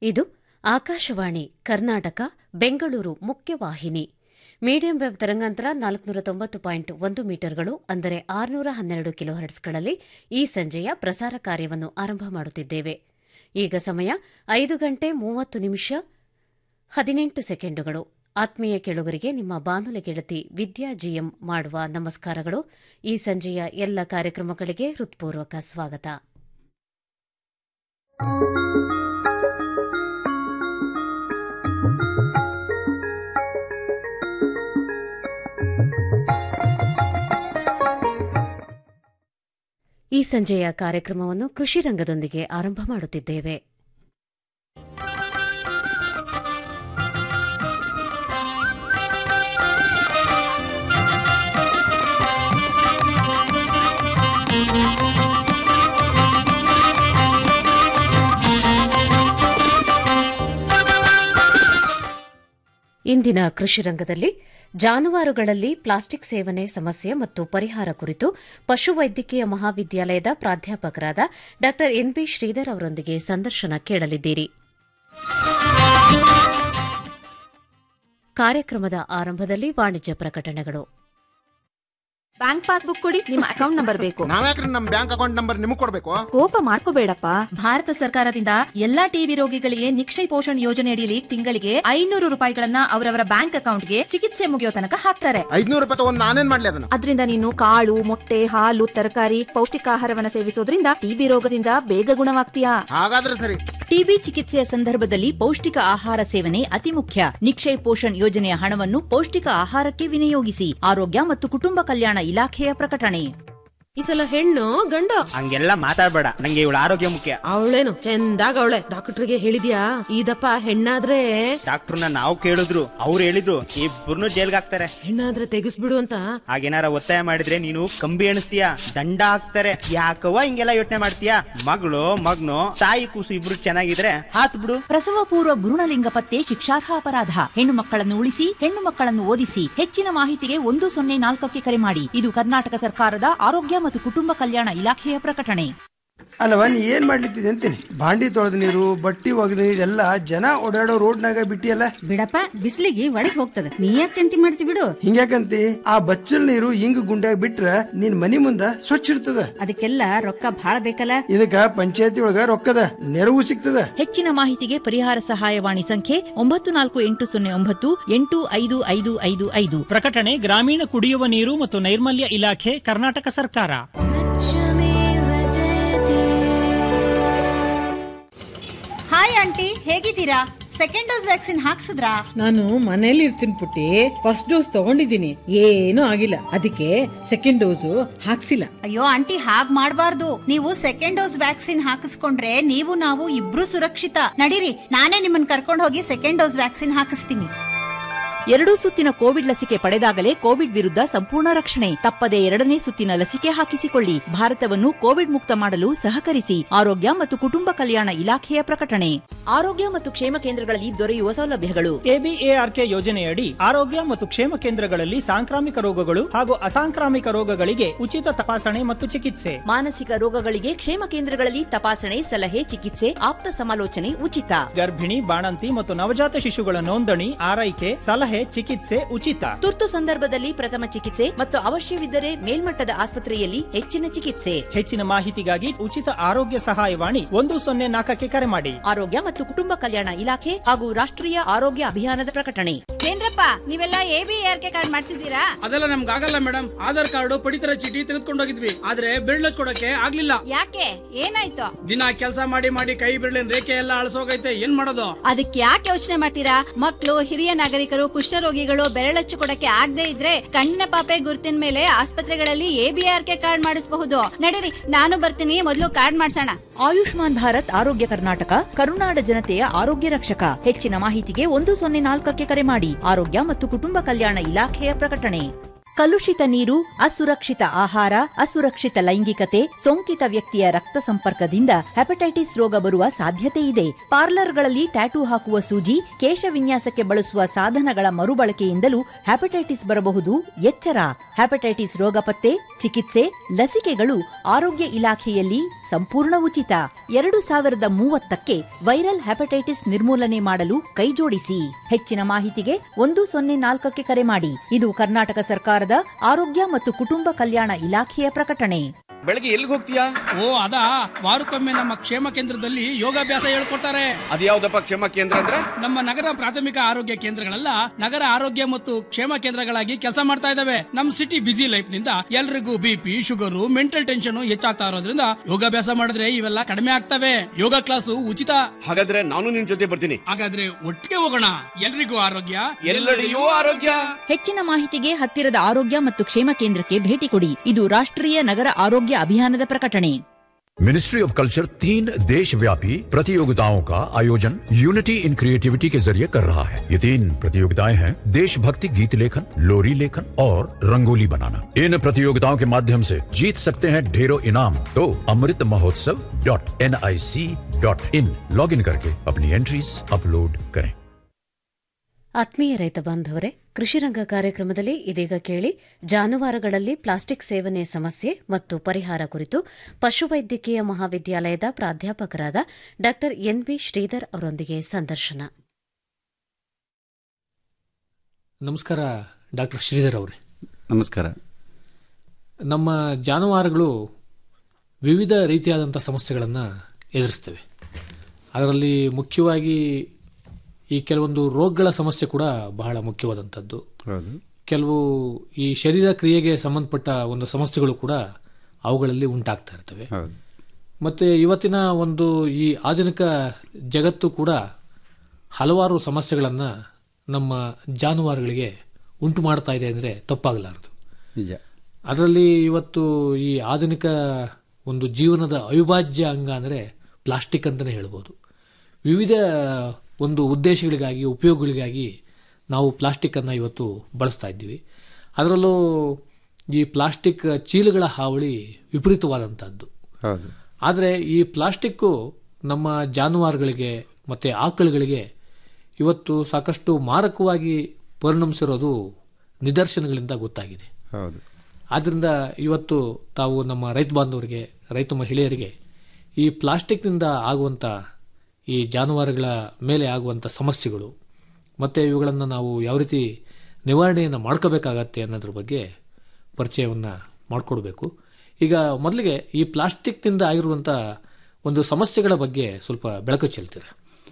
ಇದು ಆಕಾಶವಾಣಿ ಕರ್ನಾಟಕ ಬೆಂಗಳೂರು ಮುಖ್ಯವಾಹಿನಿ medium wave ತರಂಗಾಂತರ ನಾಲ್ಕುನೂರ ತೊಂಬತ್ತು ಪಾಯಿಂಟ್ ಒಂದು ಮೀಟರ್ಗಳು ಅಂದರೆ ಆರುನೂರ ಹನ್ನೆರಡು ಕಿಲೋಹರ್ಟ್ಸ್ಗಳಲ್ಲಿ ಈ ಸಂಜೆಯ ಪ್ರಸಾರ ಕಾರ್ಯವನ್ನು ಆರಂಭ ಮಾಡುತ್ತಿದ್ದೇವೆ ಈಗ ಸಮಯ ಐದು ಗಂಟೆ ಮೂವತ್ತು ನಿಮಿಷ ಹದಿನೆಂಟು ಸೆಕೆಂಡುಗಳು ಆತ್ಮೀಯ ಕೆಳುಗರಿಗೆ ನಿಮ್ಮ ಬಾನುಲಿ ಗೆಳತಿ ವಿದ್ಯಾ ಜಿಎಂ ಮಾಡುವ ನಮಸ್ಕಾರಗಳು ಈ ಸಂಜೆಯ ಎಲ್ಲ ಕಾರ್ಯಕ್ರಮಗಳಿಗೆ ಹೃತ್ಪೂರ್ವಕ ಸ್ವಾಗತ ಈ ಸಂಜೆಯ ಕಾರ್ಯಕ್ರಮವನ್ನು ಕೃಷಿ ರಂಗದೊಂದಿಗೆ ಆರಂಭ ಮಾಡುತ್ತಿದ್ದೇವೆ ಇಂದಿನ ಕೃಷಿ ರಂಗದಲ್ಲಿ ಜಾನುವಾರುಗಳಲ್ಲಿ ಪ್ಲಾಸ್ಟಿಕ್ ಸೇವನೆ ಸಮಸ್ಯೆ ಮತ್ತು ಪರಿಹಾರ ಕುರಿತು ಪಶುವೈದ್ಯಕೀಯ ಮಹಾವಿದ್ಯಾಲಯದ ಪ್ರಾಧ್ಯಾಪಕರಾದ ಡಾ ಎನ್ಬಿ ಶ್ರೀಧರ್ ಅವರೊಂದಿಗೆ ಸಂದರ್ಶನ ಕೇಳಲಿದ್ದೀರಿ ಕಾರ್ಯಕ್ರಮದ ಆರಂಭದಲ್ಲಿ ವಾಣಿಜ್ಯ ಪ್ರಕಟಣೆಗಳು ಬ್ಯಾಂಕ್ ಪಾಸ್ಬುಕ್ ಕೊಡಿ ನಿಮ್ಮ ಅಕೌಂಟ್ ನಂಬರ್ ಬೇಕು ನಾವ್ಯಾಕ್ರಿ ನಮ್ ಬ್ಯಾಂಕ್ ಅಕೌಂಟ್ ನಂಬರ್ ನಿಮಗ್ ಕೊಡ್ಬೇಕು ಕೋಪ ಮಾಡ್ಕೋಬೇಡಪ್ಪ ಭಾರತ ಸರ್ಕಾರದಿಂದ ಎಲ್ಲಾ ಟಿಬಿ ರೋಗಿಗಳಿಗೆ ನಿಕ್ಷಯ ಪೋಷಣ್ ಯೋಜನೆ ಅಡಿಯಲ್ಲಿ ತಿಂಗಳಿಗೆ ಐನೂರು ರೂಪಾಯಿಗಳನ್ನ ಅವರವರ ಬ್ಯಾಂಕ್ ಅಕೌಂಟ್ಗೆ ಚಿಕಿತ್ಸೆ ಮುಗಿಯೋ ತನಕ ಹಾಕ್ತಾರೆ ಐದ್ನೂರು ರೂಪಾಯಿ ತಗೊಂಡ್ ನಾನೇನ್ ಮಾಡ್ಲಿ ಅದನ್ನ ಅದರಿಂದ ನೀನು ಕಾಳು ಮೊಟ್ಟೆ ಹಾಲು ತರಕಾರಿ ಪೌಷ್ಟಿಕಾಹಾರವನ್ನ ಸೇವಿಸೋದ್ರಿಂದ ಟಿಬಿ ರೋಗದಿಂದ ಬೇಗ ಗುಣವಾಗ್ತೀಯಾ ಹಾಗಾದ್ರೆ ಸರಿ ಟಿಬಿ ಚಿಕಿತ್ಸೆಯ ಸಂದರ್ಭದಲ್ಲಿ ಪೌಷ್ಟಿಕ ಆಹಾರ ಸೇವನೆ ಅತಿ ಮುಖ್ಯ ನಿಕ್ಷಯ್ ಪೋಷಣ್ ಯೋಜನೆಯ ಹಣವನ್ನು ಪೌಷ್ಟಿಕ ಆಹಾರಕ್ಕೆ ವಿನಿಯೋಗಿಸಿ ಆರೋಗ್ಯ ಮತ್ತು ಕುಟುಂಬ ಕಲ್ಯಾಣ ಇಲಾಖೆಯ ಪ್ರಕಟಣೆ ಈ ಸಲ ಹೆಣ್ಣು ಗಂಡು ಹಂಗೆಲ್ಲ ಮಾತಾಡ್ಬೇಡ ನಂಗೆ ಇವಳ ಆರೋಗ್ಯ ಮುಖ್ಯ ಅವಳೇನು ಚಂದಾಗ ಅವಳೆ ಡಾಕ್ಟರ್ಗೆ ಹೇಳಿದ್ಯಾ ಇದಪ್ಪ ಹೆಣ್ಣಾದ್ರೆ ಡಾಕ್ಟರ್ನ ನಾವು ಕೇಳಿದ್ರು ಅವ್ರು ಹೇಳಿದ್ರು ಇಬ್ಬರನ್ನು ಜೈಲ್ಗೆ ಹಾಕ್ತಾರೆ ಹೆಣ್ಣಾದ್ರೆ ತೆಗಿಸ್ಬಿಡು ಅಂತ ಹಾಗೇನಾರ ಒತ್ತಾಯ ಮಾಡಿದ್ರೆ ನೀನು ಕಂಬಿ ಎಣಿಸ್ತೀಯ ದಂಡ ಹಾಕ್ತಾರೆ ಯಾಕವ್ವ ಹಿಂಗೆಲ್ಲ ಯೋಚನೆ ಮಾಡ್ತೀಯ ಮಗಳು ಮಗ್ನು ತಾಯಿ ಕೂಸು ಇಬ್ರು ಚೆನ್ನಾಗಿದ್ರೆ ಹಾತ್ ಬಿಡು ಪ್ರಸವ ಪೂರ್ವ ಭ್ರೂಣಲಿಂಗ ಪತ್ತೆ ಶಿಕ್ಷಾರ್ಹ ಅಪರಾಧ ಹೆಣ್ಣು ಮಕ್ಕಳನ್ನು ಉಳಿಸಿ ಹೆಣ್ಣು ಮಕ್ಕಳನ್ನು ಓದಿಸಿ ಹೆಚ್ಚಿನ ಮಾಹಿತಿಗೆ ಒಂದು ಸೊನ್ನೆ ನಾಲ್ಕಕ್ಕೆ ಕರೆ ಮಾಡಿ ಇದು ಕರ್ನಾಟಕ ಸರ್ಕಾರದ ಆರೋಗ್ಯ ಮತ್ತು ಕುಟುಂಬ ಕಲ್ಯಾಣ ಇಲಾಖೆಯ ಪ್ರಕಟಣೆ ಅಲ್ಲವ ನೀ ಏನ್ ಮಾಡ್ಲಿತ್ತಿದೆ ಅಂತೀನಿ ಬಾಂಡಿ ತೊಳೆದ ನೀರು ಬಟ್ಟಿ ಒಗೆದ ನೀರು ಎಲ್ಲ ಜನ ಓಡಾಡೋ ರೋಡ್ನಾಗ ಬಿಟ್ಟಿಯಲ್ಲ ಬಿಡಪ್ಪ ಬಿಸಿಲಿಗೆ ಒಳಗ್ ಹೋಗ್ತದ ನೀ ಯಾಕೆ ಚಿಂತೆ ಮಾಡ್ತಿ ಬಿಡು ಹಿಂಗ್ಯಾಕಂತಿ ಆ ಬಚ್ಚಲ್ ನೀರು ಹಿಂಗ್ ಗುಂಡ್ಯಾಗ ಬಿಟ್ರ ನಿನ್ ಮನಿ ಮುಂದ ಸ್ವಚ್ಛ ಇರ್ತದ ಅದಕ್ಕೆಲ್ಲ ರೊಕ್ಕ ಭಾಳ ಬೇಕಲ್ಲ ಇದಕ್ಕ ಪಂಚಾಯತಿ ಒಳಗ ರೊಕ್ಕದ ನೆರವು ಸಿಗ್ತದ ಹೆಚ್ಚಿನ ಮಾಹಿತಿಗೆ ಪರಿಹಾರ ಸಹಾಯವಾಣಿ ಸಂಖ್ಯೆ ಒಂಬತ್ತು ನಾಲ್ಕು ಎಂಟು ಸೊನ್ನೆ ಒಂಬತ್ತು ಎಂಟು ಐದು ಐದು ಐದು ಐದು ಪ್ರಕಟಣೆ ಗ್ರಾಮೀಣ ಕುಡಿಯುವ ನೀರು ಮತ್ತು ನೈರ್ಮಲ್ಯ ಇಲಾಖೆ ಕರ್ನಾಟಕ ಸರ್ಕಾರ ಹಾಯ್ ಆಂಟಿ ಹೇಗಿದ್ದೀರಾ ಸೆಕೆಂಡ್ ಡೋಸ್ ವ್ಯಾಕ್ಸಿನ್ ಹಾಕ್ಸಿದ್ರಾ ನಾನು ಮನೇಲಿ ಇರ್ತೀನಿ ಪುಟ್ಟಿ ಫಸ್ಟ್ ಡೋಸ್ ತಗೊಂಡಿದ್ದೀನಿ ಏನೂ ಆಗಿಲ್ಲ ಅದಕ್ಕೆ ಸೆಕೆಂಡ್ ಡೋಸು ಹಾಕ್ಸಿಲ್ಲ ಅಯ್ಯೋ ಆಂಟಿ ಹಾಗ್ ಮಾಡ್ಬಾರ್ದು ನೀವು ಸೆಕೆಂಡ್ ಡೋಸ್ ವ್ಯಾಕ್ಸಿನ್ ಹಾಕಿಸ್ಕೊಂಡ್ರೆ ನೀವು ನಾವು ಇಬ್ರು ಸುರಕ್ಷಿತ ನಡೀರಿ ನಾನೇ ನಿಮ್ಮನ್ನ ಕರ್ಕೊಂಡು ಹೋಗಿ ಸೆಕೆಂಡ್ ಡೋಸ್ ವ್ಯಾಕ್ಸಿನ್ ಹಾಕಿಸ್ತೀನಿ ಎರಡೂ ಸುತ್ತಿನ ಕೋವಿಡ್ ಲಸಿಕೆ ಪಡೆದಾಗಲೇ ಕೋವಿಡ್ ವಿರುದ್ಧ ಸಂಪೂರ್ಣ ರಕ್ಷಣೆ ತಪ್ಪದೆ ಎರಡನೇ ಸುತ್ತಿನ ಲಸಿಕೆ ಹಾಕಿಸಿಕೊಳ್ಳಿ ಭಾರತವನ್ನು ಕೋವಿಡ್ ಮುಕ್ತ ಮಾಡಲು ಸಹಕರಿಸಿ ಆರೋಗ್ಯ ಮತ್ತು ಕುಟುಂಬ ಕಲ್ಯಾಣ ಇಲಾಖೆಯ ಪ್ರಕಟಣೆ ಆರೋಗ್ಯ ಮತ್ತು ಕ್ಷೇಮ ಕೇಂದ್ರಗಳಲ್ಲಿ ದೊರೆಯುವ ಸೌಲಭ್ಯಗಳು ಎಬಿಎಆರ್ಕೆ ಯೋಜನೆಯಡಿ ಆರೋಗ್ಯ ಮತ್ತು ಕ್ಷೇಮ ಕೇಂದ್ರಗಳಲ್ಲಿ ಸಾಂಕ್ರಾಮಿಕ ರೋಗಗಳು ಹಾಗೂ ಅಸಾಂಕ್ರಾಮಿಕ ರೋಗಗಳಿಗೆ ಉಚಿತ ತಪಾಸಣೆ ಮತ್ತು ಚಿಕಿತ್ಸೆ ಮಾನಸಿಕ ರೋಗಗಳಿಗೆ ಕ್ಷೇಮ ಕೇಂದ್ರಗಳಲ್ಲಿ ತಪಾಸಣೆ ಸಲಹೆ ಚಿಕಿತ್ಸೆ ಆಪ್ತ ಸಮಾಲೋಚನೆ ಉಚಿತ ಗರ್ಭಿಣಿ ಬಾಣಂತಿ ಮತ್ತು ನವಜಾತ ಶಿಶುಗಳ ನೋಂದಣಿ ಆರೈಕೆ ಸಲಹೆ ಚಿಕಿತ್ಸೆ ಉಚಿತ ತುರ್ತು ಸಂದರ್ಭದಲ್ಲಿ ಪ್ರಥಮ ಚಿಕಿತ್ಸೆ ಮತ್ತು ಅವಶ್ಯವಿದ್ದರೆ ಮೇಲ್ಮಟ್ಟದ ಆಸ್ಪತ್ರೆಯಲ್ಲಿ ಹೆಚ್ಚಿನ ಚಿಕಿತ್ಸೆ ಹೆಚ್ಚಿನ ಮಾಹಿತಿಗಾಗಿ ಉಚಿತ ಆರೋಗ್ಯ ಸಹಾಯವಾಣಿ ಒಂದು ಸೊನ್ನೆ ನಾಲ್ಕಕ್ಕೆ ಕರೆ ಮಾಡಿ ಆರೋಗ್ಯ ಮತ್ತು ಕುಟುಂಬ ಕಲ್ಯಾಣ ಇಲಾಖೆ ಹಾಗೂ ರಾಷ್ಟ್ರೀಯ ಆರೋಗ್ಯ ಅಭಿಯಾನದ ಪ್ರಕಟಣೆ ಏನ್ರಪ್ಪ ನೀವೆಲ್ಲ ಎಬಿಆರ್ಕೆ ಕಾರ್ಡ್ ಮಾಡಿಸಿದೀರಾ ಅದೆಲ್ಲ ನಮ್ಗೆ ಆಗಲ್ಲ ಮೇಡಮ್ ಆಧಾರ್ ಕಾರ್ಡ್ ಪಡಿತರ ಚೀಟಿ ತೆಗೆದುಕೊಂಡು ಹೋಗಿದ್ವಿ ಆದ್ರೆ ಬಿರ್ಲ್ ಕೊಡಕ್ಕೆ ಆಗ್ಲಿಲ್ಲ ಯಾಕೆ ಏನಾಯ್ತು ದಿನ ಕೆಲಸ ಮಾಡಿ ಮಾಡಿ ಕೈ ಬಿರ್ಲಿನ ರೇಖೆ ಎಲ್ಲ ಅಳಸೋಗೈತೆ ಏನ್ ಮಾಡೋದು ಅದಕ್ಕೆ ಯಾಕೆ ಯೋಚನೆ ಮಾಡ್ತೀರಾ ಮಕ್ಕಳು ಹಿರಿಯ ನಾಗರಿಕರು ಕುಷ್ಠರೋಗಿಗಳು ಬೆರಳಚ್ಚು ಕೊಡಕ್ಕೆ ಆಗದೆ ಇದ್ರೆ ಕಣ್ಣಿನ ಪಾಪೆ ಗುರುತಿನ ಮೇಲೆ ಆಸ್ಪತ್ರೆಗಳಲ್ಲಿ ಎಬಿಆರ್ಕೆ ಕಾರ್ಡ್ ಮಾಡಿಸಬಹುದು ನಡೀರಿ ನಾನು ಬರ್ತೀನಿ ಮೊದಲು ಕಾರ್ಡ್ ಮಾಡ್ಸೋಣ ಆಯುಷ್ಮಾನ್ ಭಾರತ್ ಆರೋಗ್ಯ ಕರ್ನಾಟಕ ಕರುನಾಡ ಜನತೆಯ ಆರೋಗ್ಯ ರಕ್ಷಕ ಹೆಚ್ಚಿನ ಮಾಹಿತಿಗೆ ಒಂದು ಸೊನ್ನೆ ನಾಲ್ಕಕ್ಕೆ ಕರೆ ಮಾಡಿ ಆರೋಗ್ಯ ಮತ್ತು ಕುಟುಂಬ ಕಲ್ಯಾಣ ಇಲಾಖೆಯ ಪ್ರಕಟಣೆ ಕಲುಷಿತ ನೀರು ಅಸುರಕ್ಷಿತ ಆಹಾರ ಅಸುರಕ್ಷಿತ ಲೈಂಗಿಕತೆ ಸೋಂಕಿತ ವ್ಯಕ್ತಿಯ ರಕ್ತ ಸಂಪರ್ಕದಿಂದ ಹೆಪಟೈಟಿಸ್ ರೋಗ ಬರುವ ಸಾಧ್ಯತೆ ಇದೆ ಪಾರ್ಲರ್ಗಳಲ್ಲಿ ಟ್ಯಾಟೂ ಹಾಕುವ ಸೂಜಿ ಕೇಶ ವಿನ್ಯಾಸಕ್ಕೆ ಬಳಸುವ ಸಾಧನಗಳ ಮರುಬಳಕೆಯಿಂದಲೂ ಹೆಪಟೈಟಿಸ್ ಬರಬಹುದು ಎಚ್ಚರ ಹೆಪಟೈಟಿಸ್ ರೋಗ ಪತ್ತೆ ಚಿಕಿತ್ಸೆ ಲಸಿಕೆಗಳು ಆರೋಗ್ಯ ಇಲಾಖೆಯಲ್ಲಿ ಸಂಪೂರ್ಣ ಉಚಿತ ಎರಡು ಸಾವಿರದ ಮೂವತ್ತಕ್ಕೆ ವೈರಲ್ ಹೆಪಟೈಟಿಸ್ ನಿರ್ಮೂಲನೆ ಮಾಡಲು ಕೈಜೋಡಿಸಿ ಹೆಚ್ಚಿನ ಮಾಹಿತಿಗೆ ಒಂದು ಸೊನ್ನೆ ನಾಲ್ಕಕ್ಕೆ ಕರೆ ಮಾಡಿ ಇದು ಕರ್ನಾಟಕ ಸರ್ಕಾರದ ಆರೋಗ್ಯ ಮತ್ತು ಕುಟುಂಬ ಕಲ್ಯಾಣ ಇಲಾಖೆಯ ಪ್ರಕಟಣೆ ಬೆಳಗ್ಗೆ ಎಲ್ಲಿಗೆ ಹೋಗ್ತೀಯಾ ಓ ಅದಾ ವಾರಕ್ಕೊಮ್ಮೆ ನಮ್ಮ ಕ್ಷೇಮ ಕೇಂದ್ರದಲ್ಲಿ ಯೋಗಾಭ್ಯಾಸ ಹೇಳ್ಕೊಡ್ತಾರೆ ಅದ್ಯಾವ್ದಪ್ಪ ಕ್ಷೇಮ ಕೇಂದ್ರ ಅಂದ್ರೆ ನಮ್ಮ ನಗರ ಪ್ರಾಥಮಿಕ ಆರೋಗ್ಯ ಕೇಂದ್ರಗಳೆಲ್ಲ ನಗರ ಆರೋಗ್ಯ ಮತ್ತು ಕ್ಷೇಮ ಕೇಂದ್ರಗಳಾಗಿ ಕೆಲಸ ಮಾಡ್ತಾ ಇದಾವೆ ನಮ್ ಸಿಟಿ ಬಿಸಿ ಲೈಫ್ ನಿಂದ ಎಲ್ರಿಗೂ ಬಿಪಿ ಶುಗರು ಮೆಂಟಲ್ ಟೆನ್ಷನ್ ಹೆಚ್ಚಾಗ್ತಾ ಇರೋದ್ರಿಂದ ಯೋಗಾಭ್ಯಾಸ ಮಾಡಿದ್ರೆ ಇವೆಲ್ಲ ಕಡಿಮೆ ಆಗ್ತವೆ ಯೋಗ ಕ್ಲಾಸು ಉಚಿತ ಹಾಗಾದ್ರೆ ನಾನು ನಿನ್ ಜೊತೆ ಬರ್ತೀನಿ ಹಾಗಾದ್ರೆ ಒಟ್ಟಿಗೆ ಹೋಗೋಣ ಎಲ್ರಿಗೂ ಆರೋಗ್ಯ ಎಲ್ಲೆಡೆಯೂ ಆರೋಗ್ಯ ಹೆಚ್ಚಿನ ಮಾಹಿತಿಗೆ ಹತ್ತಿರದ ಆರೋಗ್ಯ ಮತ್ತು ಕ್ಷೇಮ ಕೇಂದ್ರಕ್ಕೆ ಭೇಟಿ ಕೊಡಿ ಇದು ರಾಷ್ಟ್ರೀಯ ನಗರ ಆರೋಗ್ಯ ಅಭಿಯಾನದ ಪ್ರಕಟಣೆ मिनिस्ट्री ऑफ कल्चर तीन देश व्यापी प्रतियोगिताओं का आयोजन यूनिटी इन क्रिएटिविटी के जरिए कर रहा है ये तीन प्रतियोगिताएं हैं देशभक्ति गीत लेखन लोरी लेखन और रंगोली बनाना इन प्रतियोगिताओं के माध्यम से जीत सकते हैं ढेरों इनाम तो Amrit Mahotsav dot N I C dot in log in करके अपनी एंट्रीज अपलोड करें ಆತ್ಮೀಯ ರೈತ ಬಾಂಧವರೇ ಕೃಷಿರಂಗ ಕಾರ್ಯಕ್ರಮದಲ್ಲಿ ಇದೀಗ ಕೇಳಿ ಜಾನುವಾರುಗಳಲ್ಲಿ ಪ್ಲಾಸ್ಟಿಕ್ ಸೇವನೆ ಸಮಸ್ಯೆ ಮತ್ತು ಪರಿಹಾರ ಕುರಿತು ಪಶುವೈದ್ಯಕೀಯ ಮಹಾವಿದ್ಯಾಲಯದ ಪ್ರಾಧ್ಯಾಪಕರಾದ ಡಾ ಎನ್ಬಿ ಶ್ರೀಧರ್ ಅವರೊಂದಿಗೆ ಸಂದರ್ಶನ ನಮಸ್ಕಾರ ಡಾಕ್ಟರ್ ಶ್ರೀಧರ್ ಅವರೇ ನಮಸ್ಕಾರ ನಮ್ಮ ಜಾನುವಾರುಗಳು ವಿವಿಧ ರೀತಿಯಾದಂಥ ಸಮಸ್ಯೆಗಳನ್ನು ಎದುರಿಸ್ತವೆ ಅದರಲ್ಲಿ ಮುಖ್ಯವಾಗಿ ಈ ಕೆಲವೊಂದು ರೋಗಗಳ ಸಮಸ್ಯೆ ಕೂಡ ಬಹಳ ಮುಖ್ಯವಾದಂಥದ್ದು ಹೌದು ಕೆಲವು ಈ ಶರೀರ ಕ್ರಿಯೆಗೆ ಸಂಬಂಧಪಟ್ಟ ಒಂದು ಸಮಸ್ಯೆಗಳು ಕೂಡ ಅವುಗಳಲ್ಲಿ ಉಂಟಾಗ್ತಾ ಇರ್ತವೆ ಹೌದು ಮತ್ತೆ ಇವತ್ತಿನ ಒಂದು ಈ ಆಧುನಿಕ ಜಗತ್ತು ಕೂಡ ಹಲವಾರು ಸಮಸ್ಯೆಗಳನ್ನು ನಮ್ಮ ಜಾನುವಾರುಗಳಿಗೆ ಉಂಟು ಮಾಡ್ತಾ ಇದೆ ಅಂದರೆ ತಪ್ಪಾಗಲಾರದು ನಿಜ ಅದರಲ್ಲಿ ಇವತ್ತು ಈ ಆಧುನಿಕ ಒಂದು ಜೀವನದ ಅವಿಭಾಜ್ಯ ಅಂಗ ಅಂದರೆ ಪ್ಲಾಸ್ಟಿಕ್ ಅಂತಲೇ ಹೇಳ್ಬೋದು ವಿವಿಧ ಒಂದು ಉದ್ದೇಶಗಳಿಗಾಗಿ ಉಪಯೋಗಗಳಿಗಾಗಿ ನಾವು ಪ್ಲಾಸ್ಟಿಕ್ಕನ್ನು ಇವತ್ತು ಬಳಸ್ತಾ ಇದ್ದೀವಿ ಅದರಲ್ಲೂ ಈ ಪ್ಲಾಸ್ಟಿಕ್ ಚೀಲಗಳ ಹಾವಳಿ ವಿಪರೀತವಾದಂಥದ್ದು ಹೌದು ಆದರೆ ಈ ಪ್ಲಾಸ್ಟಿಕ್ಕು ನಮ್ಮ ಜಾನುವಾರುಗಳಿಗೆ ಮತ್ತು ಆಕಳುಗಳಿಗೆ ಇವತ್ತು ಸಾಕಷ್ಟು ಮಾರಕವಾಗಿ ಪರಿಣಮಿಸಿರೋದು ನಿದರ್ಶನಗಳಿಂದ ಗೊತ್ತಾಗಿದೆ ಹೌದು ಆದ್ದರಿಂದ ಇವತ್ತು ತಾವು ನಮ್ಮ ರೈತ ಬಾಂಧವರಿಗೆ ರೈತ ಮಹಿಳೆಯರಿಗೆ ಈ ಪ್ಲಾಸ್ಟಿಕ್ನಿಂದ ಆಗುವಂಥ ಈ ಜಾನುವಾರುಗಳ ಮೇಲೆ ಆಗುವಂಥ ಸಮಸ್ಯೆಗಳು ಮತ್ತು ಇವುಗಳನ್ನು ನಾವು ಯಾವ ರೀತಿ ನಿವಾರಣೆಯನ್ನು ಮಾಡ್ಕೋಬೇಕಾಗತ್ತೆ ಅನ್ನೋದ್ರ ಬಗ್ಗೆ ಪರಿಚಯವನ್ನು ಮಾಡಿಕೊಡ್ಬೇಕು ಈಗ ಮೊದಲಿಗೆ ಈ ಪ್ಲಾಸ್ಟಿಕ್ನಿಂದ ಆಗಿರುವಂಥ ಒಂದು ಸಮಸ್ಯೆಗಳ ಬಗ್ಗೆ ಸ್ವಲ್ಪ ಬೆಳಕು ಚೆಲ್ತೀರಾ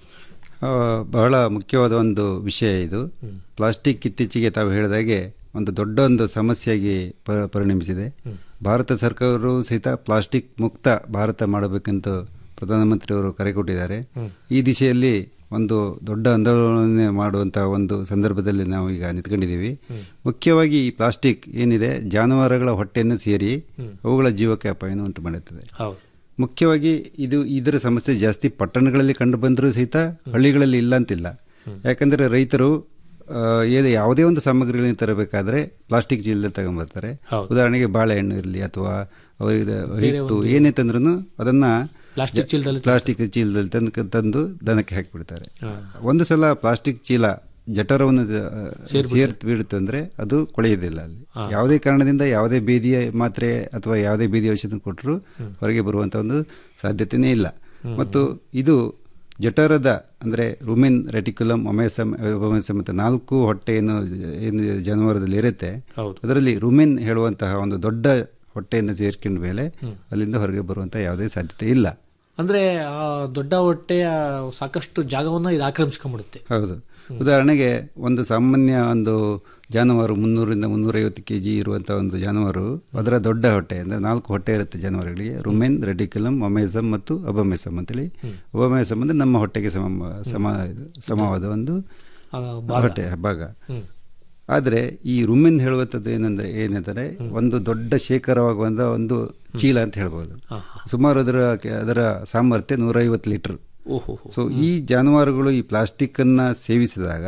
ಆ, ಬಹಳ ಮುಖ್ಯವಾದ ಒಂದು ವಿಷಯ ಇದು ಪ್ಲಾಸ್ಟಿಕ್ ಇತ್ತೀಚೆಗೆ ತಾವು ಹೇಳಿದಾಗೆ ಒಂದು ದೊಡ್ಡ ಒಂದು ಸಮಸ್ಯೆಯಾಗಿ ಪ- ಪರಿಣಮಿಸಿದೆ ಭಾರತ ಸರ್ಕಾರವು ಸಹಿತ ಪ್ಲಾಸ್ಟಿಕ್ ಮುಕ್ತ ಭಾರತ ಮಾಡಬೇಕಂತ ಪ್ರಧಾನಮಂತ್ರಿಯವರು ಕರೆ ಕೊಟ್ಟಿದ್ದಾರೆ ಈ ದಿಶೆಯಲ್ಲಿ ಒಂದು ದೊಡ್ಡ ಆಂದೋಲನ ಮಾಡುವಂಥ ಒಂದು ಸಂದರ್ಭದಲ್ಲಿ ನಾವು ಈಗ ನಿಂತ್ಕೊಂಡಿದ್ದೀವಿ ಮುಖ್ಯವಾಗಿ ಈ ಪ್ಲಾಸ್ಟಿಕ್ ಏನಿದೆ ಜಾನುವಾರುಗಳ ಹೊಟ್ಟೆಯನ್ನು ಸೇರಿ ಅವುಗಳ ಜೀವಕ್ಕೆ ಅಪಾಯವನ್ನು ಉಂಟು ಮಾಡುತ್ತದೆ ಹೌದು ಮುಖ್ಯವಾಗಿ ಇದು ಇದರ ಸಮಸ್ಯೆ ಜಾಸ್ತಿ ಪಟ್ಟಣಗಳಲ್ಲಿ ಕಂಡು ಬಂದರೂ ಸಹಿತ ಹಳ್ಳಿಗಳಲ್ಲಿ ಇಲ್ಲ ಅಂತಿಲ್ಲ ಯಾಕಂದರೆ ರೈತರು ಆ, ಏದೇ ಯಾವುದೇ ಒಂದು ಸಾಮಗ್ರಿಗಳನ್ನು ತರಬೇಕಾದ್ರೆ ಪ್ಲಾಸ್ಟಿಕ್ ಚೀಲದಲ್ಲಿ ತಗೊಂಬರ್ತಾರೆ ಉದಾಹರಣೆಗೆ ಬಾಳೆಹಣ್ಣು ಇರಲಿ ಅಥವಾ ಅವರಿಗೆ ಹಿಟ್ಟು ಏನೇ ತಂದ್ರೂ ಅದನ್ನ ಪ್ಲಾಸ್ಟಿಕ್ ಚೀಲದಲ್ಲಿ ಪ್ಲಾಸ್ಟಿಕ್ ಚೀಲದಲ್ಲಿ ತಂದು ತಂದು ದನಕ್ಕೆ ಹಾಕಿಬಿಡ್ತಾರೆ ಒಂದು ಸಲ ಪ್ಲಾಸ್ಟಿಕ್ ಚೀಲ ಜಠರವನ್ನು ಸೇರ್ತು ಬಿಡುತ್ತೆ ಅಂದ್ರೆ ಅದು ಕೊಳೆಯೋದಿಲ್ಲ ಅಲ್ಲಿ ಯಾವುದೇ ಕಾರಣದಿಂದ ಯಾವುದೇ ಬೇದಿಯ ಮಾತ್ರೆ ಅಥವಾ ಯಾವುದೇ ಬೇದಿ ಔಷಧ ಕೊಟ್ಟರು ಹೊರಗೆ ಬರುವಂತ ಒಂದು ಸಾಧ್ಯತೆಯೇ ಇಲ್ಲ ಮತ್ತು ಇದು ಜಠರದ ಅಂದರೆ ರುಮಿನ್ ರೆಟಿಕ್ಯುಲಮ್ ಒಮೆಸಮ್ ಒಮೆಸಮ್ ಅಂತ ನಾಲ್ಕು ಹೊಟ್ಟೆ ಏನು ಏನು ಜಾನುವಾರದಲ್ಲಿ ಇರುತ್ತೆ ಅದರಲ್ಲಿ ರುಮಿನ್ ಹೇಳುವಂತಹ ಒಂದು ದೊಡ್ಡ ಹೊಟ್ಟೆಯನ್ನು ಸೇರ್ಕೊಂಡ ಮೇಲೆ ಅಲ್ಲಿಂದ ಹೊರಗೆ ಬರುವಂಥ ಯಾವುದೇ ಸಾಧ್ಯತೆ ಇಲ್ಲ ಅಂದರೆ ಆ ದೊಡ್ಡ ಹೊಟ್ಟೆಯ ಸಾಕಷ್ಟು ಜಾಗವನ್ನು ಇದು ಆಕ್ರಮಿಸ್ಕೊಂಡ್ಬಿಡುತ್ತೆ ಹೌದು ಉದಾಹರಣೆಗೆ ಒಂದು ಸಾಮಾನ್ಯ ಒಂದು ಜಾನುವಾರು ಮುನ್ನೂರಿಂದ ಮುನ್ನೂರೈವತ್ತು ಕೆ ಜಿ ಇರುವಂಥ ಒಂದು ಜಾನುವಾರು ಅದರ ದೊಡ್ಡ ಹೊಟ್ಟೆ ಅಂದರೆ ನಾಲ್ಕು ಹೊಟ್ಟೆ ಇರುತ್ತೆ ಜಾನುವಾರುಗಳಿಗೆ ರುಮೆನ್ ರೆಡಿಕ್ಯುಲಮ್ ಒಮೆಸಮ್ ಮತ್ತು ಅಬಮೆಸಮ್ ಅಂತೇಳಿ ಒಬಮೆಸಮ್ ಅಂದರೆ ನಮ್ಮ ಹೊಟ್ಟೆಗೆ ಸಮ ಸಮ ಸಮವಾದ ಒಂದು ಆ, ಭಾಗ. ಹೊಟ್ಟೆ ಭಾಗ ಹ್ಮ್. ಆದರೆ ಈ ರುಮೆನ್ ಹೇಳುವಂಥದ್ದು ಏನಂದ್ರೆ ಏನೆಂದರೆ ಒಂದು ದೊಡ್ಡ ಶೇಖರವಾಗುವಂಥ ಒಂದು ಚೀಲ ಅಂತ ಹೇಳ್ಬೋದು ಸುಮಾರು ಅದರ ಅದರ ಸಾಮರ್ಥ್ಯ ನೂರೈವತ್ತು ಲೀಟರ್ ಓಹೋ ಸೊ ಈ ಜಾನುವಾರುಗಳು ಈ ಪ್ಲಾಸ್ಟಿಕ್ ಅನ್ನ ಸೇವಿಸಿದಾಗ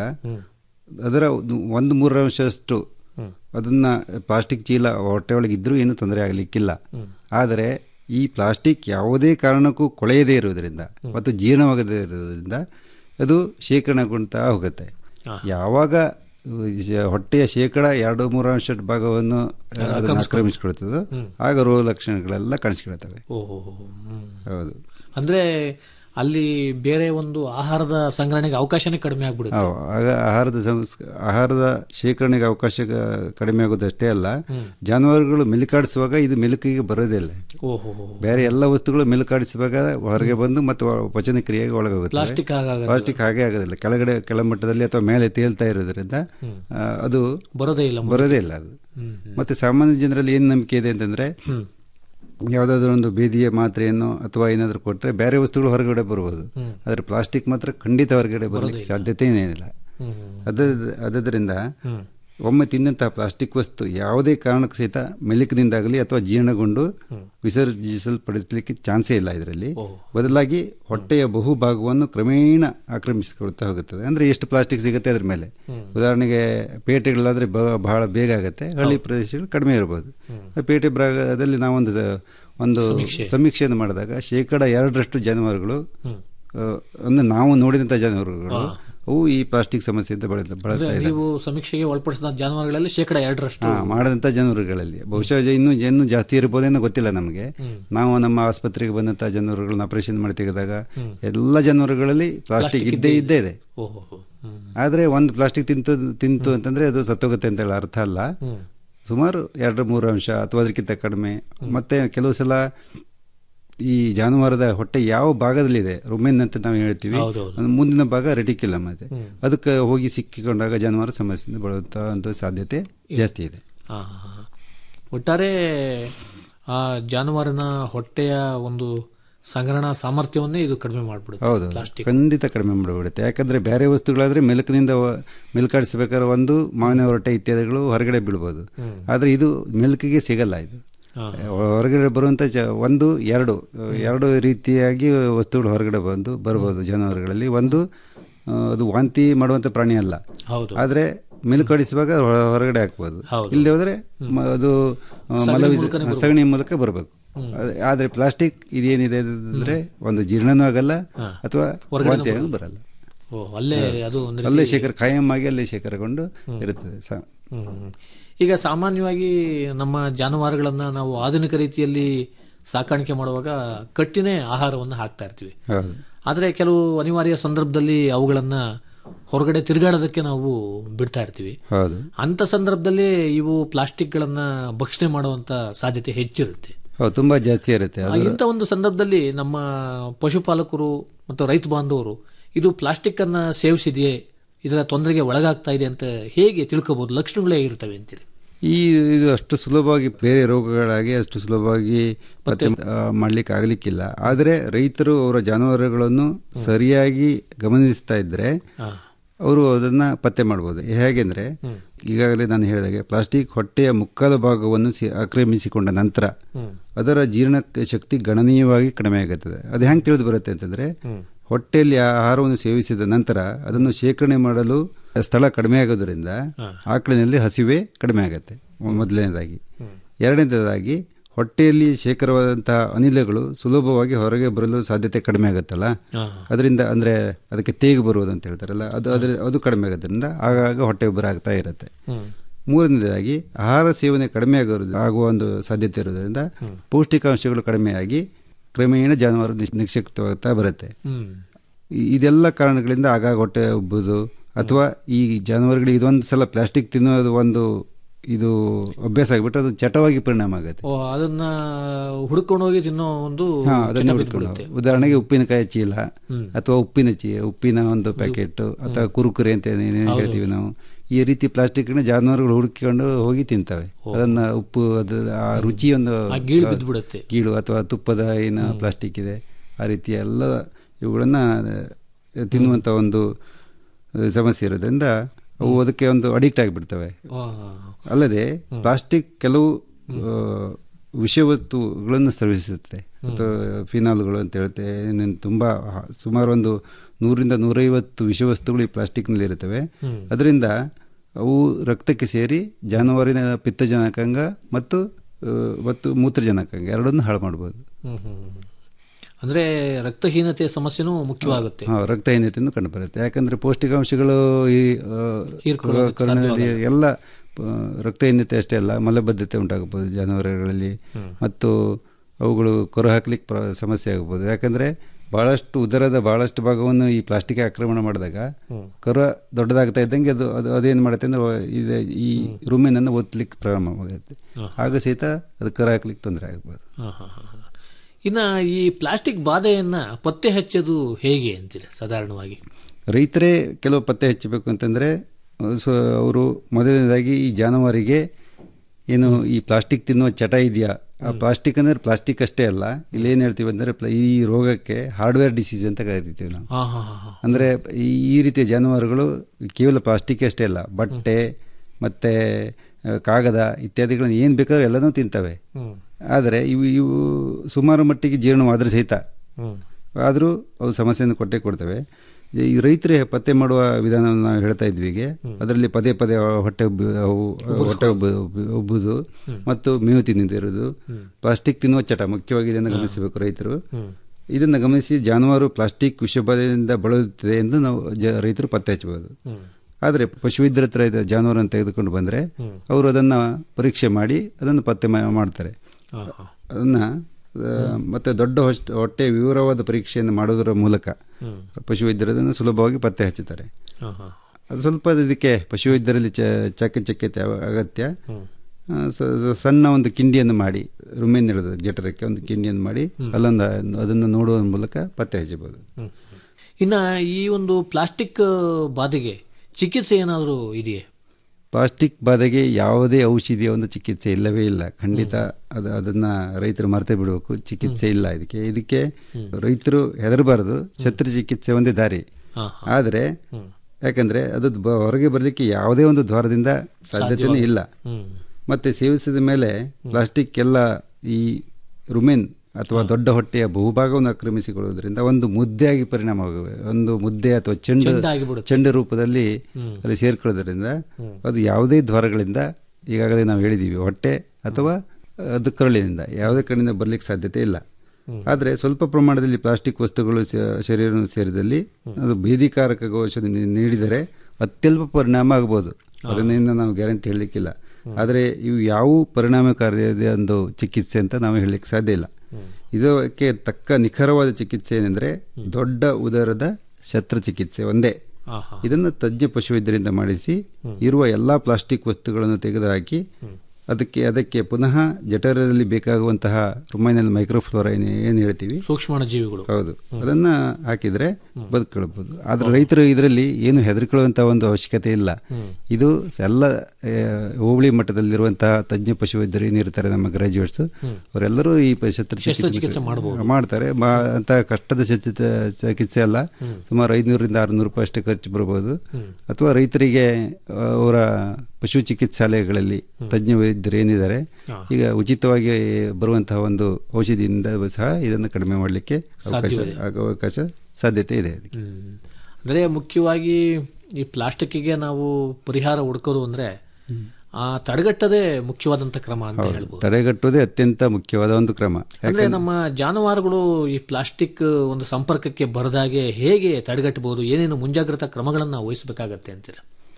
ಅದರ ಒಂದು- ಒಂದು ಮೂರರಷ್ಟು ಅದನ್ನ ಪ್ಲಾಸ್ಟಿಕ್ ಚೀಲ ಹೊಟ್ಟೆ ಒಳಗೆ ಇದ್ರೂ ಏನು ತೊಂದರೆ ಆಗಲಿಕ್ಕಿಲ್ಲ ಆದರೆ ಈ ಪ್ಲಾಸ್ಟಿಕ್ ಯಾವುದೇ ಕಾರಣಕ್ಕೂ ಕೊಳೆಯದೇ ಇರುವುದರಿಂದ ಮತ್ತು ಜೀರ್ಣವಾಗದೇ ಇರುವುದರಿಂದ ಅದು ಶೇಖರಣೆಗೊಳ್ತಾ ಹೋಗುತ್ತೆ ಯಾವಾಗ ಜ- ಹೊಟ್ಟೆಯ ಶೇಕಡ ಎರಡು ಮೂರು ಅಂಶ ಭಾಗವನ್ನು ಅದನ್ನು ಆಕ್ರಮಿಸ್ಕೊಳ್ಳುತ್ತೆ. ಆಕ್ರಮಿಸಿಕೊಳ್ತದೆ ಹ್ಮ್. ಆಗ ರೋಗ ಲಕ್ಷಣಗಳೆಲ್ಲ ಕಾಣಿಸ್ಕೊಳ್ತವೆ ಓಹೋ ಹ್ಮ್. ಹೌದು ಅಂದ್ರೆ ಅಲ್ಲಿ ಬೇರೆ ಒಂದು ಆಹಾರದ ಸಂಗ್ರಹಣೆಗೆ ಅವಕಾಶನೇ ಕಡಿಮೆ ಆಗ್ಬಿಡುತ್ತೆ ಹೌದು. ಆಗ ಆಹಾರದ ಸಂಸ್ ಆಹಾರದ ಶೇಖರಣೆಗೆ ಅವಕಾಶ ಕ- ಕಡಿಮೆ ಆಗೋದಷ್ಟೇ ಅಲ್ಲ ಹ್ಮ್. ಜಾನುವಾರುಗಳು ಮೆಲುಕಾಡಿಸುವಾಗ ಇದು ಮೆಲುಕಿಗೆ ಬರೋದಿಲ್ಲ ಓಹೋ ಬೇರೆ ಎಲ್ಲ ವಸ್ತುಗಳು ಮೆಲುಕಾಡಿಸುವಾಗ ಹೊರಗೆ ಬಂದು ಮತ್ತು ವ- ಪಚನ ಕ್ರಿಯೆಗೆ ಒಳಗೋಗುತ್ತೆ ಪ್ಲಾಸ್ಟಿಕ್ ಹಾಗಾಗಲ್ಲ. ಪ್ಲಾಸ್ಟಿಕ್ ಹಾಗೆ ಆಗೋದಿಲ್ಲ ಕೆಳಗಡೆ ಕೆಳಮಟ್ಟದಲ್ಲಿ ಅಥವಾ ಮೇಲೆ ತೇಲ್ತಾ ಇರೋದ್ರಿಂದ ಹ್ಮ್. ಆ, ಅದು ಬರೋದೇ ಇಲ್ಲ ಮುಂದೆ. ಬರೋದೇ ಇಲ್ಲ ಅದು ಹ್ಮ್, ಮತ್ತೆ ಸಾಮಾನ್ಯ ಜನರಲ್ಲಿ ಏನು ನಂಬಿಕೆ ಇದೆ ಅಂತಂದ್ರೆ ಹ್ಮ್. ಯಾವುದಾದ್ರೂ ಒಂದು ಬೇದಿಯ ಮಾತ್ರೆಯನ್ನು ಅಥವಾ ಏನಾದರೂ ಕೊಟ್ಟರೆ ಬೇರೆ ವಸ್ತುಗಳು ಹೊರಗಡೆ ಬರ್ಬೋದು ಹ್ಮ್. ಆದರೆ ಪ್ಲಾಸ್ಟಿಕ್ ಮಾತ್ರ ಖಂಡಿತ ಹೊರಗಡೆ ಬರಲಿಕ್ಕೆ ಸಾಧ್ಯತೆ ಏನಿಲ್ಲ ಹ್ಮ್. ಅದ ಅದರಿಂದ ಹ್ಮ್. ಒಮ್ಮೆ ತಿಂದಂತಹ ಪ್ಲಾಸ್ಟಿಕ್ ವಸ್ತು ಯಾವುದೇ ಕಾರಣಕ್ಕೆ ಸಹಿತ ಮೆಲುಕಿನಿಂದಾಗಲಿ ಅಥವಾ ಜೀರ್ಣಗೊಂಡು ವಿಸರ್ಜಿಸಲ್ಪಡಿಸಲಿಕ್ಕೆ ಚಾನ್ಸೇ ಇಲ್ಲ ಇದರಲ್ಲಿ ಬದಲಾಗಿ ಹೊಟ್ಟೆಯ ಬಹುಭಾಗವನ್ನು ಕ್ರಮೇಣ ಆಕ್ರಮಿಸಿಕೊಳ್ತಾ ಹೋಗುತ್ತದೆ ಅಂದ್ರೆ ಎಷ್ಟು ಪ್ಲಾಸ್ಟಿಕ್ ಸಿಗುತ್ತೆ ಅದ್ರ ಮೇಲೆ ಹ್ಮ್. ಉದಾಹರಣೆಗೆ ಪೇಟೆಗಳಾದ್ರೆ ಬ- ಬಹಳ ಬೇಗ ಆಗುತ್ತೆ ಹಳ್ಳಿ ಪ್ರದೇಶಗಳು ಕಡಿಮೆ ಇರಬಹುದು ಆ ಪೇಟೆ ಭಾಗದಲ್ಲಿ ನಾವೊಂದು ಸ- ಒಂದು ಸಮೀಕ್ಷೆ. ಸಮೀಕ್ಷೆಯನ್ನು ಮಾಡಿದಾಗ ಶೇಕಡ ಎರಡರಷ್ಟು ಜಾನುವಾರುಗಳು ಹ್ಮ್. ಆ, ಅಂದ್ರೆ ನಾವು ನೋಡಿದಂಥ ಜಾನುವಾರುಗಳು ಹಾ. ಅವು ಈ ಪ್ಲಾಸ್ಟಿಕ್ ಸಮಸ್ಯೆಯಿಂದ ಬಳಲ ಅಂದ್ರೆ ಬಳಲ್ತಾ ಇದೆ ನೀವು ಸಮೀಕ್ಷೆಗೆ ಒಳಪಡಿಸಿದ ಜಾನುವಾರುಗಳಲ್ಲಿ ಶೇಕಡ ಎರಡರಷ್ಟು ಹಾ ಮಾಡಿದಂಥ ಜಾನುವಾರುಗಳಲ್ಲಿ ಬಹುಶಃ ಜ- ಇನ್ನೂ ಇನ್ನೂ ಜಾಸ್ತಿ ಇರ್ಬೋದೇನೋ ಗೊತ್ತಿಲ್ಲ ನಮಗೆ ಹ್ಮ್. ನಾವು ನಮ್ಮ ಆಸ್ಪತ್ರೆಗೆ ಬಂದಂಥ ಜಾನುವಾರುಗಳನ್ನ ಆಪರೇಷನ್ ಮಾಡಿ ತೆಗೆದಾಗ ಹ್ಮ್. ಎಲ್ಲ ಜಾನುವಾರುಗಳಲ್ಲಿ ಪ್ಲಾಸ್ಟಿಕ್ Plastic ಇದ್ದೇ ಇದ್ದೇ ಇದ್ದೇ ಇದೆ ಓಹೋ ಹ್ಮ್. ಆದರೆ ಒಂದು ಪ್ಲಾಸ್ಟಿಕ್ ತಿಂತು ತಿಂತು ಅಂತಂದ್ರೆ ಅದು ಸತ್ತೋಗುತ್ತೆ ಅಂತ ಹೇಳಿ ಅರ್ಥ ಅಲ್ಲ ಹ್ಮ್. ಸುಮಾರು ಎರಡು ಮೂರು ಅಂಶ ಅಥವಾ ಅದಕ್ಕಿಂತ ಕಡಿಮೆ ಮತ್ತೆ ಕೆಲವು ಸಲ ಈ ಜಾನುವಾರದ ಹೊಟ್ಟೆ ಯಾವ ಭಾಗದಲ್ಲಿದೆ ರುಮೆನ್ ಅಂತ ನಾವು ಹೇಳ್ತೀವಿ ಹೌದೌದು. ಅದು ಮುಂದಿನ ಭಾಗ ರೆಟಿಕ್ಯುಲಮ್ ಇದೆ ಹ್ಮ್. ಅದಕ್ಕೆ ಹೋಗಿ ಸಿಕ್ಕಿಕೊಂಡಾಗ ಜಾನುವಾರು ಸಮಸ್ಯೆಯಿಂದ ಬಳಲುವಂಥ ಸಾಧ್ಯತೆ ಜಾಸ್ತಿ ಇದೆ ಆ, ಒಟ್ಟಾರೆ ಆ ಜಾನುವಾರಿನ ಹೊಟ್ಟೆಯ ಒಂದು ಸಂಗ್ರಹಣಾ ಸಾಮರ್ಥ್ಯವನ್ನೇ ಇದು ಕಡಿಮೆ ಮಾಡ್ಬಿಡುತ್ತೆ ಹೌದು ಪ್ಲಾಸ್ಟಿಕ್ ಖಂಡಿತ ಕಡಿಮೆ ಮಾಡಿಬಿಡುತ್ತೆ ಯಾಕಂದ್ರೆ ಬೇರೆ ವಸ್ತುಗಳಾದ್ರೆ ಮೆಲುಕಿನಿಂದ ವ- ಮೆಲುಕಾಡಿಸ್ಬೇಕಾದ್ರೆ ಒಂದು ಮಾವಿನ ಹೊರಟೆ ಇತ್ಯಾದಿಗಳು ಹೊರಗಡೆ ಬೀಳ್ಬೋದು ಹ್ಮ್. ಆದ್ರೆ ಇದು ಮೆಲುಕಿಗೆ ಸಿಗಲ್ಲ ಇದು ಹಾ. ಹೊರಗಡೆ ಬರುವಂತ ಜ ಒಂದು ಎರಡು ಎರಡು ರೀತಿಯಾಗಿ ವಸ್ತುಗಳು ಹೊರಗಡೆ ಬಂದು ಬರ್ಬೋದು ಜಾನುವಾರುಗಳಲ್ಲಿ ಒಂದು ಆ, ಅದು ವಾಂತಿ ಮಾಡುವಂತ ಪ್ರಾಣಿ ಅಲ್ಲ ಹೌದು. ಆದ್ರೆ ಮೆಲುಕಾಡಿಸುವಾಗ ಹೊರ- ಹೊರಗಡೆ ಹಾಕ್ಬೋದು ಹೌದು. ಇಲ್ಲಿ ಹೋದ್ರೆ ಮ- ಅದು ಆ, ಸಗಣಿ ಮಲವಿಸ- ಮೂಲಕನೇ ಬರ್ಬೇಕು. ಸಗಣಿ ಮೂಲಕ ಬರಬೇಕು ಹ್ಮ್. ಆದ್ರೆ ಪ್ಲಾಸ್ಟಿಕ್ ಇದೇನಿದೆ ಅಂದ್ರೆ ಒಂದು ಜೀರ್ಣನೂ ಆಗಲ್ಲ ಹಾ. ಅಥವಾ ಹೊರಗಡೆನೂ ವಾಂತಿಯಾಗೂ ಬರಲ್ಲ. ಬರಲ್ಲ ಓ ಅಲ್ಲೇ ಅದು ಒಂದು ಅಲ್ಲೇ ರೀತಿ- ಶೇಖರ ಕಾಯಂ ಆಗಿ ಅಲ್ಲೇ ಶೇಖರಗೊಂಡು ಇರುತ್ತದೆ ಸ- ಹ್ಮ್. ಈಗ ಸಾಮಾನ್ಯವಾಗಿ ನಮ್ಮ ಜಾನುವಾರುಗಳನ್ನ ನಾವು ಆಧುನಿಕ ರೀತಿಯಲ್ಲಿ ಸಾಕಾಣಿಕೆ ಮಾಡುವಾಗ ಕಟ್ಟಿನೇ ಆಹಾರವನ್ನು ಹಾಕ್ತಾ ಇರ್ತೀವಿ ಹೌದು ಆದರೆ ಕೆಲವು ಅನಿವಾರ್ಯ ಸಂದರ್ಭದಲ್ಲಿ ಅವುಗಳನ್ನ ಹೊರಗಡೆ ತಿರುಗಾಡೋದಕ್ಕೆ ನಾವು ಬಿಡ್ತಾ ಇರ್ತೀವಿ ಹೌದು ಅಂತ ಸಂದರ್ಭದಲ್ಲಿ ಇವು ಪ್ಲಾಸ್ಟಿಕ್ಗಳನ್ನ ಭಕ್ಷಣೆ ಮಾಡುವಂತ ಸಾಧ್ಯತೆ ಹೆಚ್ಚಿರುತ್ತೆ ಹೌದು ತುಂಬಾ ಜಾಸ್ತಿ ಇರುತ್ತೆ ಆ, ಅದು ಇಂಥ ಒಂದು ಸಂದರ್ಭದಲ್ಲಿ ನಮ್ಮ ಪಶುಪಾಲಕರು ಮತ್ತು ರೈತ ಬಾಂಧವರು ಇದು ಪ್ಲಾಸ್ಟಿಕ್ ಅನ್ನ ಸೇವಿಸಿದೆಯೇ ಇದರ ತೊಂದರೆಗೆ ಒಳಗಾಗ್ತಾ ಇದೆ ಅಂತ ಹೇಗೆ ತಿಳ್ಕೋಬಹುದು ಲಕ್ಷಣಗಳೇ ಇರ್ತವೆ ಅಂತೀರಿ ಈ ಇದು ಅಷ್ಟು ಸುಲಭವಾಗಿ ಬೇರೆ ರೋಗಗಳಾಗಿ ಅಷ್ಟು ಸುಲಭವಾಗಿ ಪತ್ತೆ ಆ, ಮಾಡ್ಲಿಕ್ಕೆ ಆಗ್ಲಿಕ್ಕಿಲ್ಲ ಆದರೆ ರೈತರು ಅವರ ಜಾನುವಾರುಗಳನ್ನು ಸರಿಯಾಗಿ ಗಮನಿಸ್ತಾ ಇದ್ರೆ ಹಾ. ಅವರು ಅದನ್ನ ಪತ್ತೆ ಮಾಡಬಹುದು ಹೇಗೆಂದ್ರೆ ಹ್ಮ್. ಈಗಾಗಲೇ ನಾನು ಹೇಳಿದಾಗೆ ಪ್ಲಾಸ್ಟಿಕ್ ಹೊಟ್ಟೆಯ ಮುಕ್ಕಾಲು ಭಾಗವನ್ನು ಸಿ- ಆಕ್ರಮಿಸಿಕೊಂಡ ನಂತರ ಹ್ಮ್. ಅದರ ಜೀರ್ಣ ಶಕ್ತಿ ಗಣನೀಯವಾಗಿ ಕಡಿಮೆ ಆಗುತ್ತದೆ ಅದು ಹೆಂಗೆ ತಿಳಿದು ಬರುತ್ತೆ ಅಂತಂದ್ರೆ ಹ್ಮ್. ಹೊಟ್ಟೆಯಲ್ಲಿ ಆಹಾರವನ್ನು ಸೇವಿಸಿದ ನಂತರ ಅದನ್ನು ಶೇಖರಣೆ ಮಾಡಲು ಸ್ಥಳ ಕಡಿಮೆ ಆಗೋದ್ರಿಂದ ಹಾ. ಆಕಳಿನಲ್ಲಿ ಹಸಿವೆ ಕಡಿಮೆ ಆಗುತ್ತೆ ಮೊದಲನೇದಾಗಿ ಎರಡನೇದಾಗಿ ಹೊಟ್ಟೆಯಲ್ಲಿ ಶೇಖರವಾದಂತಹ ಅನಿಲಗಳು ಸುಲಭವಾಗಿ ಹೊರಗೆ ಬರಲು ಸಾಧ್ಯತೆ ಕಡಿಮೆ ಆಗುತ್ತಲ್ಲ ಹಾ. ಅದರಿಂದ ಅಂದ್ರೆ ಅದಕ್ಕೆ ತೇಗು ಬರುವುದು ಅಂತ ಹೇಳ್ತಾರಲ್ಲ ಅದು ಅದ್ರ ಅದು ಕಡಿಮೆ ಆಗೋದ್ರಿಂದ ಆಗಾಗ ಹೊಟ್ಟೆ ಉಬ್ಬರ ಆಗ್ತಾ ಇರುತ್ತೆ ಹ್ಮ್. ಮೂರನೇದಾಗಿ ಆಹಾರ ಸೇವನೆ ಕಡಿಮೆ ಆಗೋದು ಆಗುವ ಒಂದು ಸಾಧ್ಯತೆ ಇರೋದ್ರಿಂದ ಪೌಷ್ಟಿಕಾಂಶಗಳು ಕಡಿಮೆಯಾಗಿ ಕ್ರಮೇಣ ಜಾನುವಾರು ನಿಶ್- ನಿಕ್ಷಿಪ್ತವಾಗ್ತಾ ಬರುತ್ತೆ ಹ್ಮ್. ಈ- ಇದೆಲ್ಲ ಕಾರಣಗಳಿಂದ ಆಗಾಗ ಹೊಟ್ಟೆ ಉಬ್ಬುದು ಅಥವಾ ಈ ಜಾನುವಾರುಗಳಿಗೆ ಇದೊಂದು ಸಲ ಪ್ಲಾಸ್ಟಿಕ್ ತಿನ್ನೋದು ಒಂದು ಇದು ಅಭ್ಯಾಸ ಆಗಿಬಿಟ್ಟು ಅದು ಚಟವಾಗಿ ಪರಿಣಾಮ ಆಗುತ್ತೆ ಓ, ಅದನ್ನ ಹುಡ್ಕೊಂಡು ಹೋಗಿ ತಿನ್ನೋ ಒಂದು ಹಾ, ಅದನ್ನ ಚಟ ಹುಡ್ಕೊಂಡು ಬಿದ್ಬಿಡುತ್ತೆ. ಉದಾಹರಣೆಗೆ ಉಪ್ಪಿನಕಾಯಿ ಚೀಲ ಹ್ಮ್. ಅಥವಾ ಉಪ್ಪಿನ ಚೀ ಉಪ್ಪಿನ ಒಂದು ಪ್ಯಾಕೆಟ್ ಅಥವಾ ಕುರುಕುರೆ ಅಂತ ಏನೇನು ಹೌದು. ಹೇಳ್ತೀವಿ ನಾವು ಈ ರೀತಿ ಪ್ಲಾಸ್ಟಿಕ್ ಜಾನುವಾರುಗಳು ಹುಡುಕಿಕೊಂಡು ಹೋಗಿ ತಿಂತವೆ ಅದನ್ನ ಉಪ್ಪು ಅದು ಆ ರುಚಿ ಒಂದು ಆ ಗೀಳು ಬಿದ್ಬಿಡುತ್ತೆ. ಗೀಳು ಅಥವಾ ತುಪ್ಪದ ಏನು ಪ್ಲಾಸ್ಟಿಕ್ ಇದೆ ಆ ರೀತಿಯ ಎಲ್ಲ ಇವುಗಳನ್ನ ಆ, ತಿನ್ನುವಂತ ಒಂದು ಆ, ಸಮಸ್ಯೆ ಇರೋದ್ರಿಂದ ಅವು ಅದಕ್ಕೆ ಒಂದು ಅಡಿಕ್ಟ್ ಆಗಿಬಿಡ್ತವೆ ಆ, ಅಲ್ಲದೆ ಪ್ಲಾಸ್ಟಿಕ್ ಕೆಲವು ಆ, ವಿಷವಸ್ತುಗಳನ್ನು ಸ್ರವಿಸುತ್ತೆ ಅಥವಾ ಫಿನಾಲ್ಗಳು ಅಂತ ಹೇಳ್ತೆ ಏನೇನು ತುಂಬ ಹ- ಸುಮಾರು ಒಂದು ನೂರಿಂದ ನೂರೈವತ್ತು ವಿಷವಸ್ತುಗಳು ಈ ಪ್ಲಾಸ್ಟಿಕ್ನಲ್ಲಿ ಇರುತ್ತವೆ ಹ್ಮ್. ಅದರಿಂದ ಅವು ರಕ್ತಕ್ಕೆ ಸೇರಿ ಜಾನುವಾರಿನ ಪಿತ್ತಜನಕಾಂಗ ಮತ್ತು ಆ, ಮತ್ತು ಮೂತ್ರಜನಕಾಂಗ ಎರಡನ್ನೂ ಹಾಳು ಮಾಡ್ಬೋದು ಹ್ಮ್, ಹ್ಮ್, ಹ್ಮ್. ಅಂದ್ರೆ ರಕ್ತಹೀನತೆ ಸಮಸ್ಯೆನೂ ಮುಖ್ಯವಾಗುತ್ತೆ ಹಾ, ರಕ್ತಹೀನತೆಯನ್ನು ಕಂಡುಬರುತ್ತೆ ಯಾಕಂದ್ರೆ ಪೌಷ್ಟಿಕಾಂಶಗಳು ಈ ಆ, ಹೀರ್ಕೊಳ್ಳೋದಕ್ಕೆ ಕರುಳಿನಲ್ಲಿ ಸಾಧ್ಯವಾಗಲ್ಲ. ಎಲ್ಲ ಆ, ರಕ್ತಹೀನತೆ ಅಷ್ಟೇ ಅಲ್ಲ ಮಲಬದ್ಧತೆ ಉಂಟಾಗಬಹುದು ಜಾನುವಾರುಗಳಲ್ಲಿ ಮತ್ತು ಅವುಗಳು ಕೊರ ಹಾಕ್ಲಿಕ್ಕೆ ಪ್ರ- ಸಮಸ್ಯೆ ಆಗಬಹುದು ಯಾಕಂದ್ರೆ ಬಹಳಷ್ಟು ಉದರದ ಬಹಳಷ್ಟು ಭಾಗವನ್ನು ಈ ಪ್ಲಾಸ್ಟಿಕ್ ಆಕ್ರಮಣ ಮಾಡಿದಾಗ ಕರ ದೊಡ್ಡದಾಗ್ತಾ ಇದ್ದಂಗೆ ಅದು ಅದು ಅದೇನು ಮಾಡುತ್ತೆ ಅಂದ್ರೆ ಇದು ಈ ರೂಮಿನನ್ನು ಒತ್ತಲಿಕ್ಕೆ ಪ್ರಾರಂಭವಾಗುತ್ತೆ ಆಗ ಸಹಿತ ಅದು ಕರ ಹಾಕ್ಲಿಕ್ಕೆ ತೊಂದರೆ ಆಗ್ಬೋದು ಹಾ, ಹಾ, ಹಾ, ಹಾ. ಇನ್ನ ಈ ಪ್ಲಾಸ್ಟಿಕ್ ಬಾಧೆಯನ್ನ ಪತ್ತೆ ಹಚ್ಚೋದು ಹೇಗೆ ಅಂತೀರ ಸಾಧಾರಣವಾಗಿ ರೈತರೇ ಕೆಲವು ಪತ್ತೆ ಹಚ್ಚಬೇಕು ಅಂತಂದರೆ ಸೊ ಅವರು ಮೊದಲನೇದಾಗಿ ಈ ಜಾನುವಾರಿಗೆ ಏನು ಈ ಪ್ಲಾಸ್ಟಿಕ್ ತಿನ್ನುವ ಚಟ ಇದೆಯಾ ಆ ಪ್ಲಾಸ್ಟಿಕ್ ಅಂದರೆ ಪ್ಲಾಸ್ಟಿಕ್ ಅಷ್ಟೇ ಅಲ್ಲ ಇಲ್ಲಿ ಏನು ಹೇಳ್ತೀವಿ ಅಂದರೆ ಪ್ಲ- ಈ ರೋಗಕ್ಕೆ ಹಾರ್ಡ್ವೇರ್ ಡಿಸೀಸ್ ಅಂತ ಕರಿತೀವಿ ನಾವು ಹಾ ಹಾ ಹಾ ಹಾ. ಅಂದರೆ ಈ ಈ ರೀತಿಯ ಜಾನುವಾರುಗಳು ಕೇವಲ ಪ್ಲಾಸ್ಟಿಕ್ ಅಷ್ಟೇ ಅಲ್ಲ ಬಟ್ಟೆ ಮತ್ತು ಕಾಗದ ಇತ್ಯಾದಿಗಳನ್ನು ಏನು ಬೇಕಾದ್ರೂ ಎಲ್ಲನೂ ತಿಂತವೆ ಹ್ಮ್. ಆದರೆ ಇವು ಇವು ಸುಮಾರು ಮಟ್ಟಿಗೆ ಜೀರ್ಣವಾದರೂ ಸಹಿತ ಹ್ಮ್. ಆದರೂ ಅವು ಸಮಸ್ಯೆಯನ್ನು ಕೊಟ್ಟೇ ಕೊಡ್ತವೆ ಈ ರೈತರೇ ಪತ್ತೆ ಮಾಡುವ ವಿಧಾನವನ್ನು ನಾವು ಹೇಳ್ತಾ ಇದ್ವಿ ಈಗ ಅದರಲ್ಲಿ ಪದೇ ಪದೇ ಹೊಟ್ಟೆ ಉಬ್ಬಿ ಅವು ಹೊಟ್ಟೆ ಉಬ್ಬ- ಉಬ್ಬಿ- ಉಬ್ಬುದು ಮತ್ತು ಮೇವು ತಿನ್ನದಿರುವುದು ಪ್ಲಾಸ್ಟಿಕ್ ತಿನ್ನುವ ಚಟ ಮುಖ್ಯವಾಗಿ ಇದನ್ನು ಗಮನಿಸಬೇಕು ರೈತರು ಇದನ್ನು ಗಮನಿಸಿ ಜಾನುವಾರು ಪ್ಲಾಸ್ಟಿಕ್ ವಿಷಬಾಧೆಯಿಂದ ಬಳಲುತ್ತದೆ ಎಂದು ನಾವು ಜ ರೈತರು ಪತ್ತೆ ಹಚ್ಚಬಹುದು ಆದರೆ ಪಶುವೈದ್ಯರ ಹತ್ರ ಇದೆ ಜಾನುವಾರನ್ನು ತೆಗೆದುಕೊಂಡು ಬಂದರೆ ಅವರು ಅದನ್ನು ಪರೀಕ್ಷೆ ಮಾಡಿ ಅದನ್ನು ಪತ್ತೆ ಮಾ- ಮಾಡ್ತಾರೆ ಹಾ, ಹಾ. ಅದನ್ನು ಮತ್ತೆ ದೊಡ್ಡ ಹೊಷ್ಟ- ಹೊಟ್ಟೆ ವಿವರವಾದ ಪರೀಕ್ಷೆಯನ್ನು ಮಾಡೋದರ ಮೂಲಕ ಹ್ಮ್. ಪಶುವೈದ್ಯರು ಅದನ್ನು ಸುಲಭವಾಗಿ ಪತ್ತೆ ಹಚ್ಚುತ್ತಾರೆ ಹಾ, ಹಾ. ಅದು ಸ್ವಲ್ಪ ಇದಕ್ಕೆ ಪಶುವೈದ್ಯರಲ್ಲಿ ಚ ಚಾಕಚಕ್ಯತೆ ಅವ- ಅಗತ್ಯ ಹ್ಮ್. ಆ, ಸ- ಸ- ಸಣ್ಣ ಒಂದು ಕಿಂಡಿಯನ್ನು ಮಾಡಿ ರುಮೆನ್ ಹೇಳೋದು ಜಠರಕ್ಕೆ ಒಂದು ಕಿಂಡಿಯನ್ನು ಮಾಡಿ ಅಲ್ಲೊಂದು ಅದನ್ನು ನೋಡುವ ಮೂಲಕ ಪತ್ತೆ ಹಚ್ಚಬಹುದು ಹ್ಮ್. ಇನ್ನ ಈ ಒಂದು ಪ್ಲಾಸ್ಟಿಕ್ ಬಾಧೆಗೆ ಚಿಕಿತ್ಸೆ ಏನಾದರೂ ಇದೆಯೇ ಪ್ಲಾಸ್ಟಿಕ್ ಬಾಧೆಗೆ ಯಾವುದೇ ಔಷಧಿಯ ಒಂದು ಚಿಕಿತ್ಸೆ ಇಲ್ಲವೇ ಇಲ್ಲ ಖಂಡಿತ ಅದು ಅದನ್ನ ರೈತರು ಮರೆತೇ ಬಿಡಬೇಕು ಚಿಕಿತ್ಸೆ ಇಲ್ಲ ಇದಕ್ಕೆ ಇದಕ್ಕೆ ರೈತರು ಹೆದರಬಾರದು ಶಸ್ತ್ರಚಿಕಿತ್ಸೆ ಒಂದೇ ದಾರಿ ಹಾ, ಆದರೆ ಯಾಕಂದ್ರೆ ಅದು ಬ- ಹೊರಗೆ ಬರಲಿಕ್ಕೆ ಯಾವುದೇ ಒಂದು ದ್ವಾರದಿಂದ ಸಾಧ್ಯತೆಯೇ ಇಲ್ಲ ಹ್ಮ್. ಮತ್ತೆ ಸೇವಿಸಿದ ಮೇಲೆ ಪ್ಲಾಸ್ಟಿಕ್ ಎಲ್ಲ ಈ ರುಮೆನ್ ಅಥವಾ ದೊಡ್ಡ ಹೊಟ್ಟೆಯ ಬಹುಭಾಗವನ್ನು ಆಕ್ರಮಿಸಿಕೊಳ್ಳುವುದರಿಂದ ಒಂದು ಮುದ್ದೆಯಾಗಿ ಪರಿಣಾಮವಾಗುವೆ ಒಂದು ಮುದ್ದೆ ಅಥವಾ ಚೆಂಡು ಚೆಂಡು ಆಗಿಬಿಡುತ್ತೆ. ಚೆಂಡು ರೂಪದಲ್ಲಿ ಹ್ಮ್. ಅಲ್ಲಿ ಸೇರ್ಕೊಳ್ಳೋದ್ರಿಂದ ಅದು ಯಾವುದೇ ದ್ವಾರಗಳಿಂದ ಈಗಾಗಲೇ ನಾವು ಹೇಳಿದ್ದೀವಿ ಹೊಟ್ಟೆ ಅಥವಾ ಅದು ಕರುಳಿನಿಂದ ಯಾವುದೇ ಕಡೆಯಿಂದ ಬರಲಿಕ್ಕೆ ಸಾಧ್ಯತೆ ಇಲ್ಲ ಆದರೆ ಸ್ವಲ್ಪ ಪ್ರಮಾಣದಲ್ಲಿ ಪ್ಲಾಸ್ಟಿಕ್ ವಸ್ತುಗಳು ಶ- ಶರೀರ ಸೇರಿದಲ್ಲಿ ಅದು ಭೇದಿಕಾರಕ ಔಷಧಿ ನೀ- ನೀಡಿದರೆ ಅತ್ಯಲ್ಪ ಪರಿಣಾಮ ಆಗ್ಬೋದು ಅದನ್ನಿಂದ ನಾವು ಗ್ಯಾರಂಟಿ ಹೇಳಲಿಕ್ಕಿಲ್ಲ ಆದರೆ ಇವು ಯಾವ ಪರಿಣಾಮಕಾರಿಯಾದ ಒಂದು ಚಿಕಿತ್ಸೆ ಅಂತ ನಾವು ಹೇಳಲಿಕ್ಕೆ ಸಾಧ್ಯ ಇಲ್ಲ ಇದಕ್ಕೆ ತಕ್ಕ ನಿಖರವಾದ ಚಿಕಿತ್ಸೆ ಏನೆಂದರೆ ದೊಡ್ಡ ಉದರದ ಶಸ್ತ್ರಚಿಕಿತ್ಸೆ ಒಂದೇ ಆಹಾ. ಇದನ್ನು ತಜ್ಞ ಪಶುವೈದ್ಯರಿಂದ ಮಾಡಿಸಿ ಇರುವ ಎಲ್ಲ ಪ್ಲಾಸ್ಟಿಕ್ ವಸ್ತುಗಳನ್ನು ತೆಗೆದುಹಾಕಿ ಅದಕ್ಕೆ ಅದಕ್ಕೆ ಪುನಃ ಜಠರದಲ್ಲಿ ಬೇಕಾಗುವಂತಹ ರುಮೈನಲ್ ಮೈಕ್ರೋಫ್ಲೋರಾ ಏನು ಹೇಳ್ತೀವಿ ಸೂಕ್ಷ್ಮಾಣು ಜೀವಿಗಳು ಹೌದು ಅದನ್ನ ಹಾಕಿದ್ರೆ ಬದುಕೊಳ್ಬಹುದು ಆದ್ರೆ ರೈತರು ಇದರಲ್ಲಿ ಏನು ಹೆದರ್ಕೊಳ್ಳುವಂತ ಒಂದು ಅವಶ್ಯಕತೆ ಇಲ್ಲ ಇದು ಎಲ್ಲ ಆ, ಹೋಬಳಿ ಮಟ್ಟದಲ್ಲಿರುವಂತಹ ತಜ್ಞ ಪಶುವೈದ್ಯರು ಏನಿರ್ತಾರೆ ನಮ್ಮ ಗ್ರಾಜ್ಯುಯೇಟ್ಸ್ ಅವರೆಲ್ಲರೂ ಈ ಪ- ಶಸ್ತ್ರಚಿಕಿತ್ಸೆ ಶಸ್ತ್ರಚಿಕಿತ್ಸೆ ಮಾಡ್ಬೋದು. ಮಾಡ್ತಾರೆ ಮಾ- ಅಂತ ಕಷ್ಟದ ಶಸ್ತ್ರ ಚಿಕಿತ್ಸೆ ಅಲ್ಲ ಸುಮಾರು ಐದುನೂರಿಂದ ಆರುನೂರು ರೂಪಾಯಿ ಅಷ್ಟೇ ಖರ್ಚು ಬರ್ಬೋದು ಅಥವಾ ರೈತರಿಗೆ ಆ, ಅವರ ಪಶು ಚಿಕಿತ್ಸಾಲಯಗಳಲ್ಲಿ ತಜ್ಞ ವೈದ್ಯರು ಏನಿದ್ದಾರೆ ಈಗ ಉಚಿತವಾಗಿ ಬರುವಂತಹ ಒಂದು ಔಷಧಿಯಿಂದ ಸಹ ಇದನ್ನು ಕಡಿಮೆ ಮಾಡಲಿಕ್ಕೆ ಅವಕಾಶ ಸಾಧ್ಯವಿದೆ. ಅವಕಾಶ ಸಾಧ್ಯತೆ ಇದೆ ಅದಕ್ಕೆ ಹ್ಮ್. ಅಂದ್ರೆ ಮುಖ್ಯವಾಗಿ ಈ ಪ್ಲಾಸ್ಟಿಕ್ಗೆ ನಾವು ಪರಿಹಾರ ಹುಡುಕೋದು ಅಂದ್ರೆ ಆ ತಡೆಗಟ್ಟದೇ ಮುಖ್ಯವಾದಂತ ಕ್ರಮ ಅಂತ ಹೌದು. ಹೇಳ್ಬೋದು ತಡೆಗಟ್ಟುವುದೇ ಅತ್ಯಂತ ಮುಖ್ಯವಾದ ಒಂದು ಕ್ರಮ ಅಂದ್ರೆ ನಮ್ಮ ಜಾನುವಾರುಗಳು ಈ ಪ್ಲಾಸ್ಟಿಕ್ ಒಂದು ಸಂಪರ್ಕಕ್ಕೆ ಬರದಾಗೆ ಹೇಗೆ ತಡೆಗಟ್ಟಬಹುದು ಏನೇನು ಮುಂಜಾಗ್ರತಾ ಕ್ರಮಗಳನ್ನ ವಹಿಸಬೇಕಾಗತ್ತೆ ಅಂತೀರ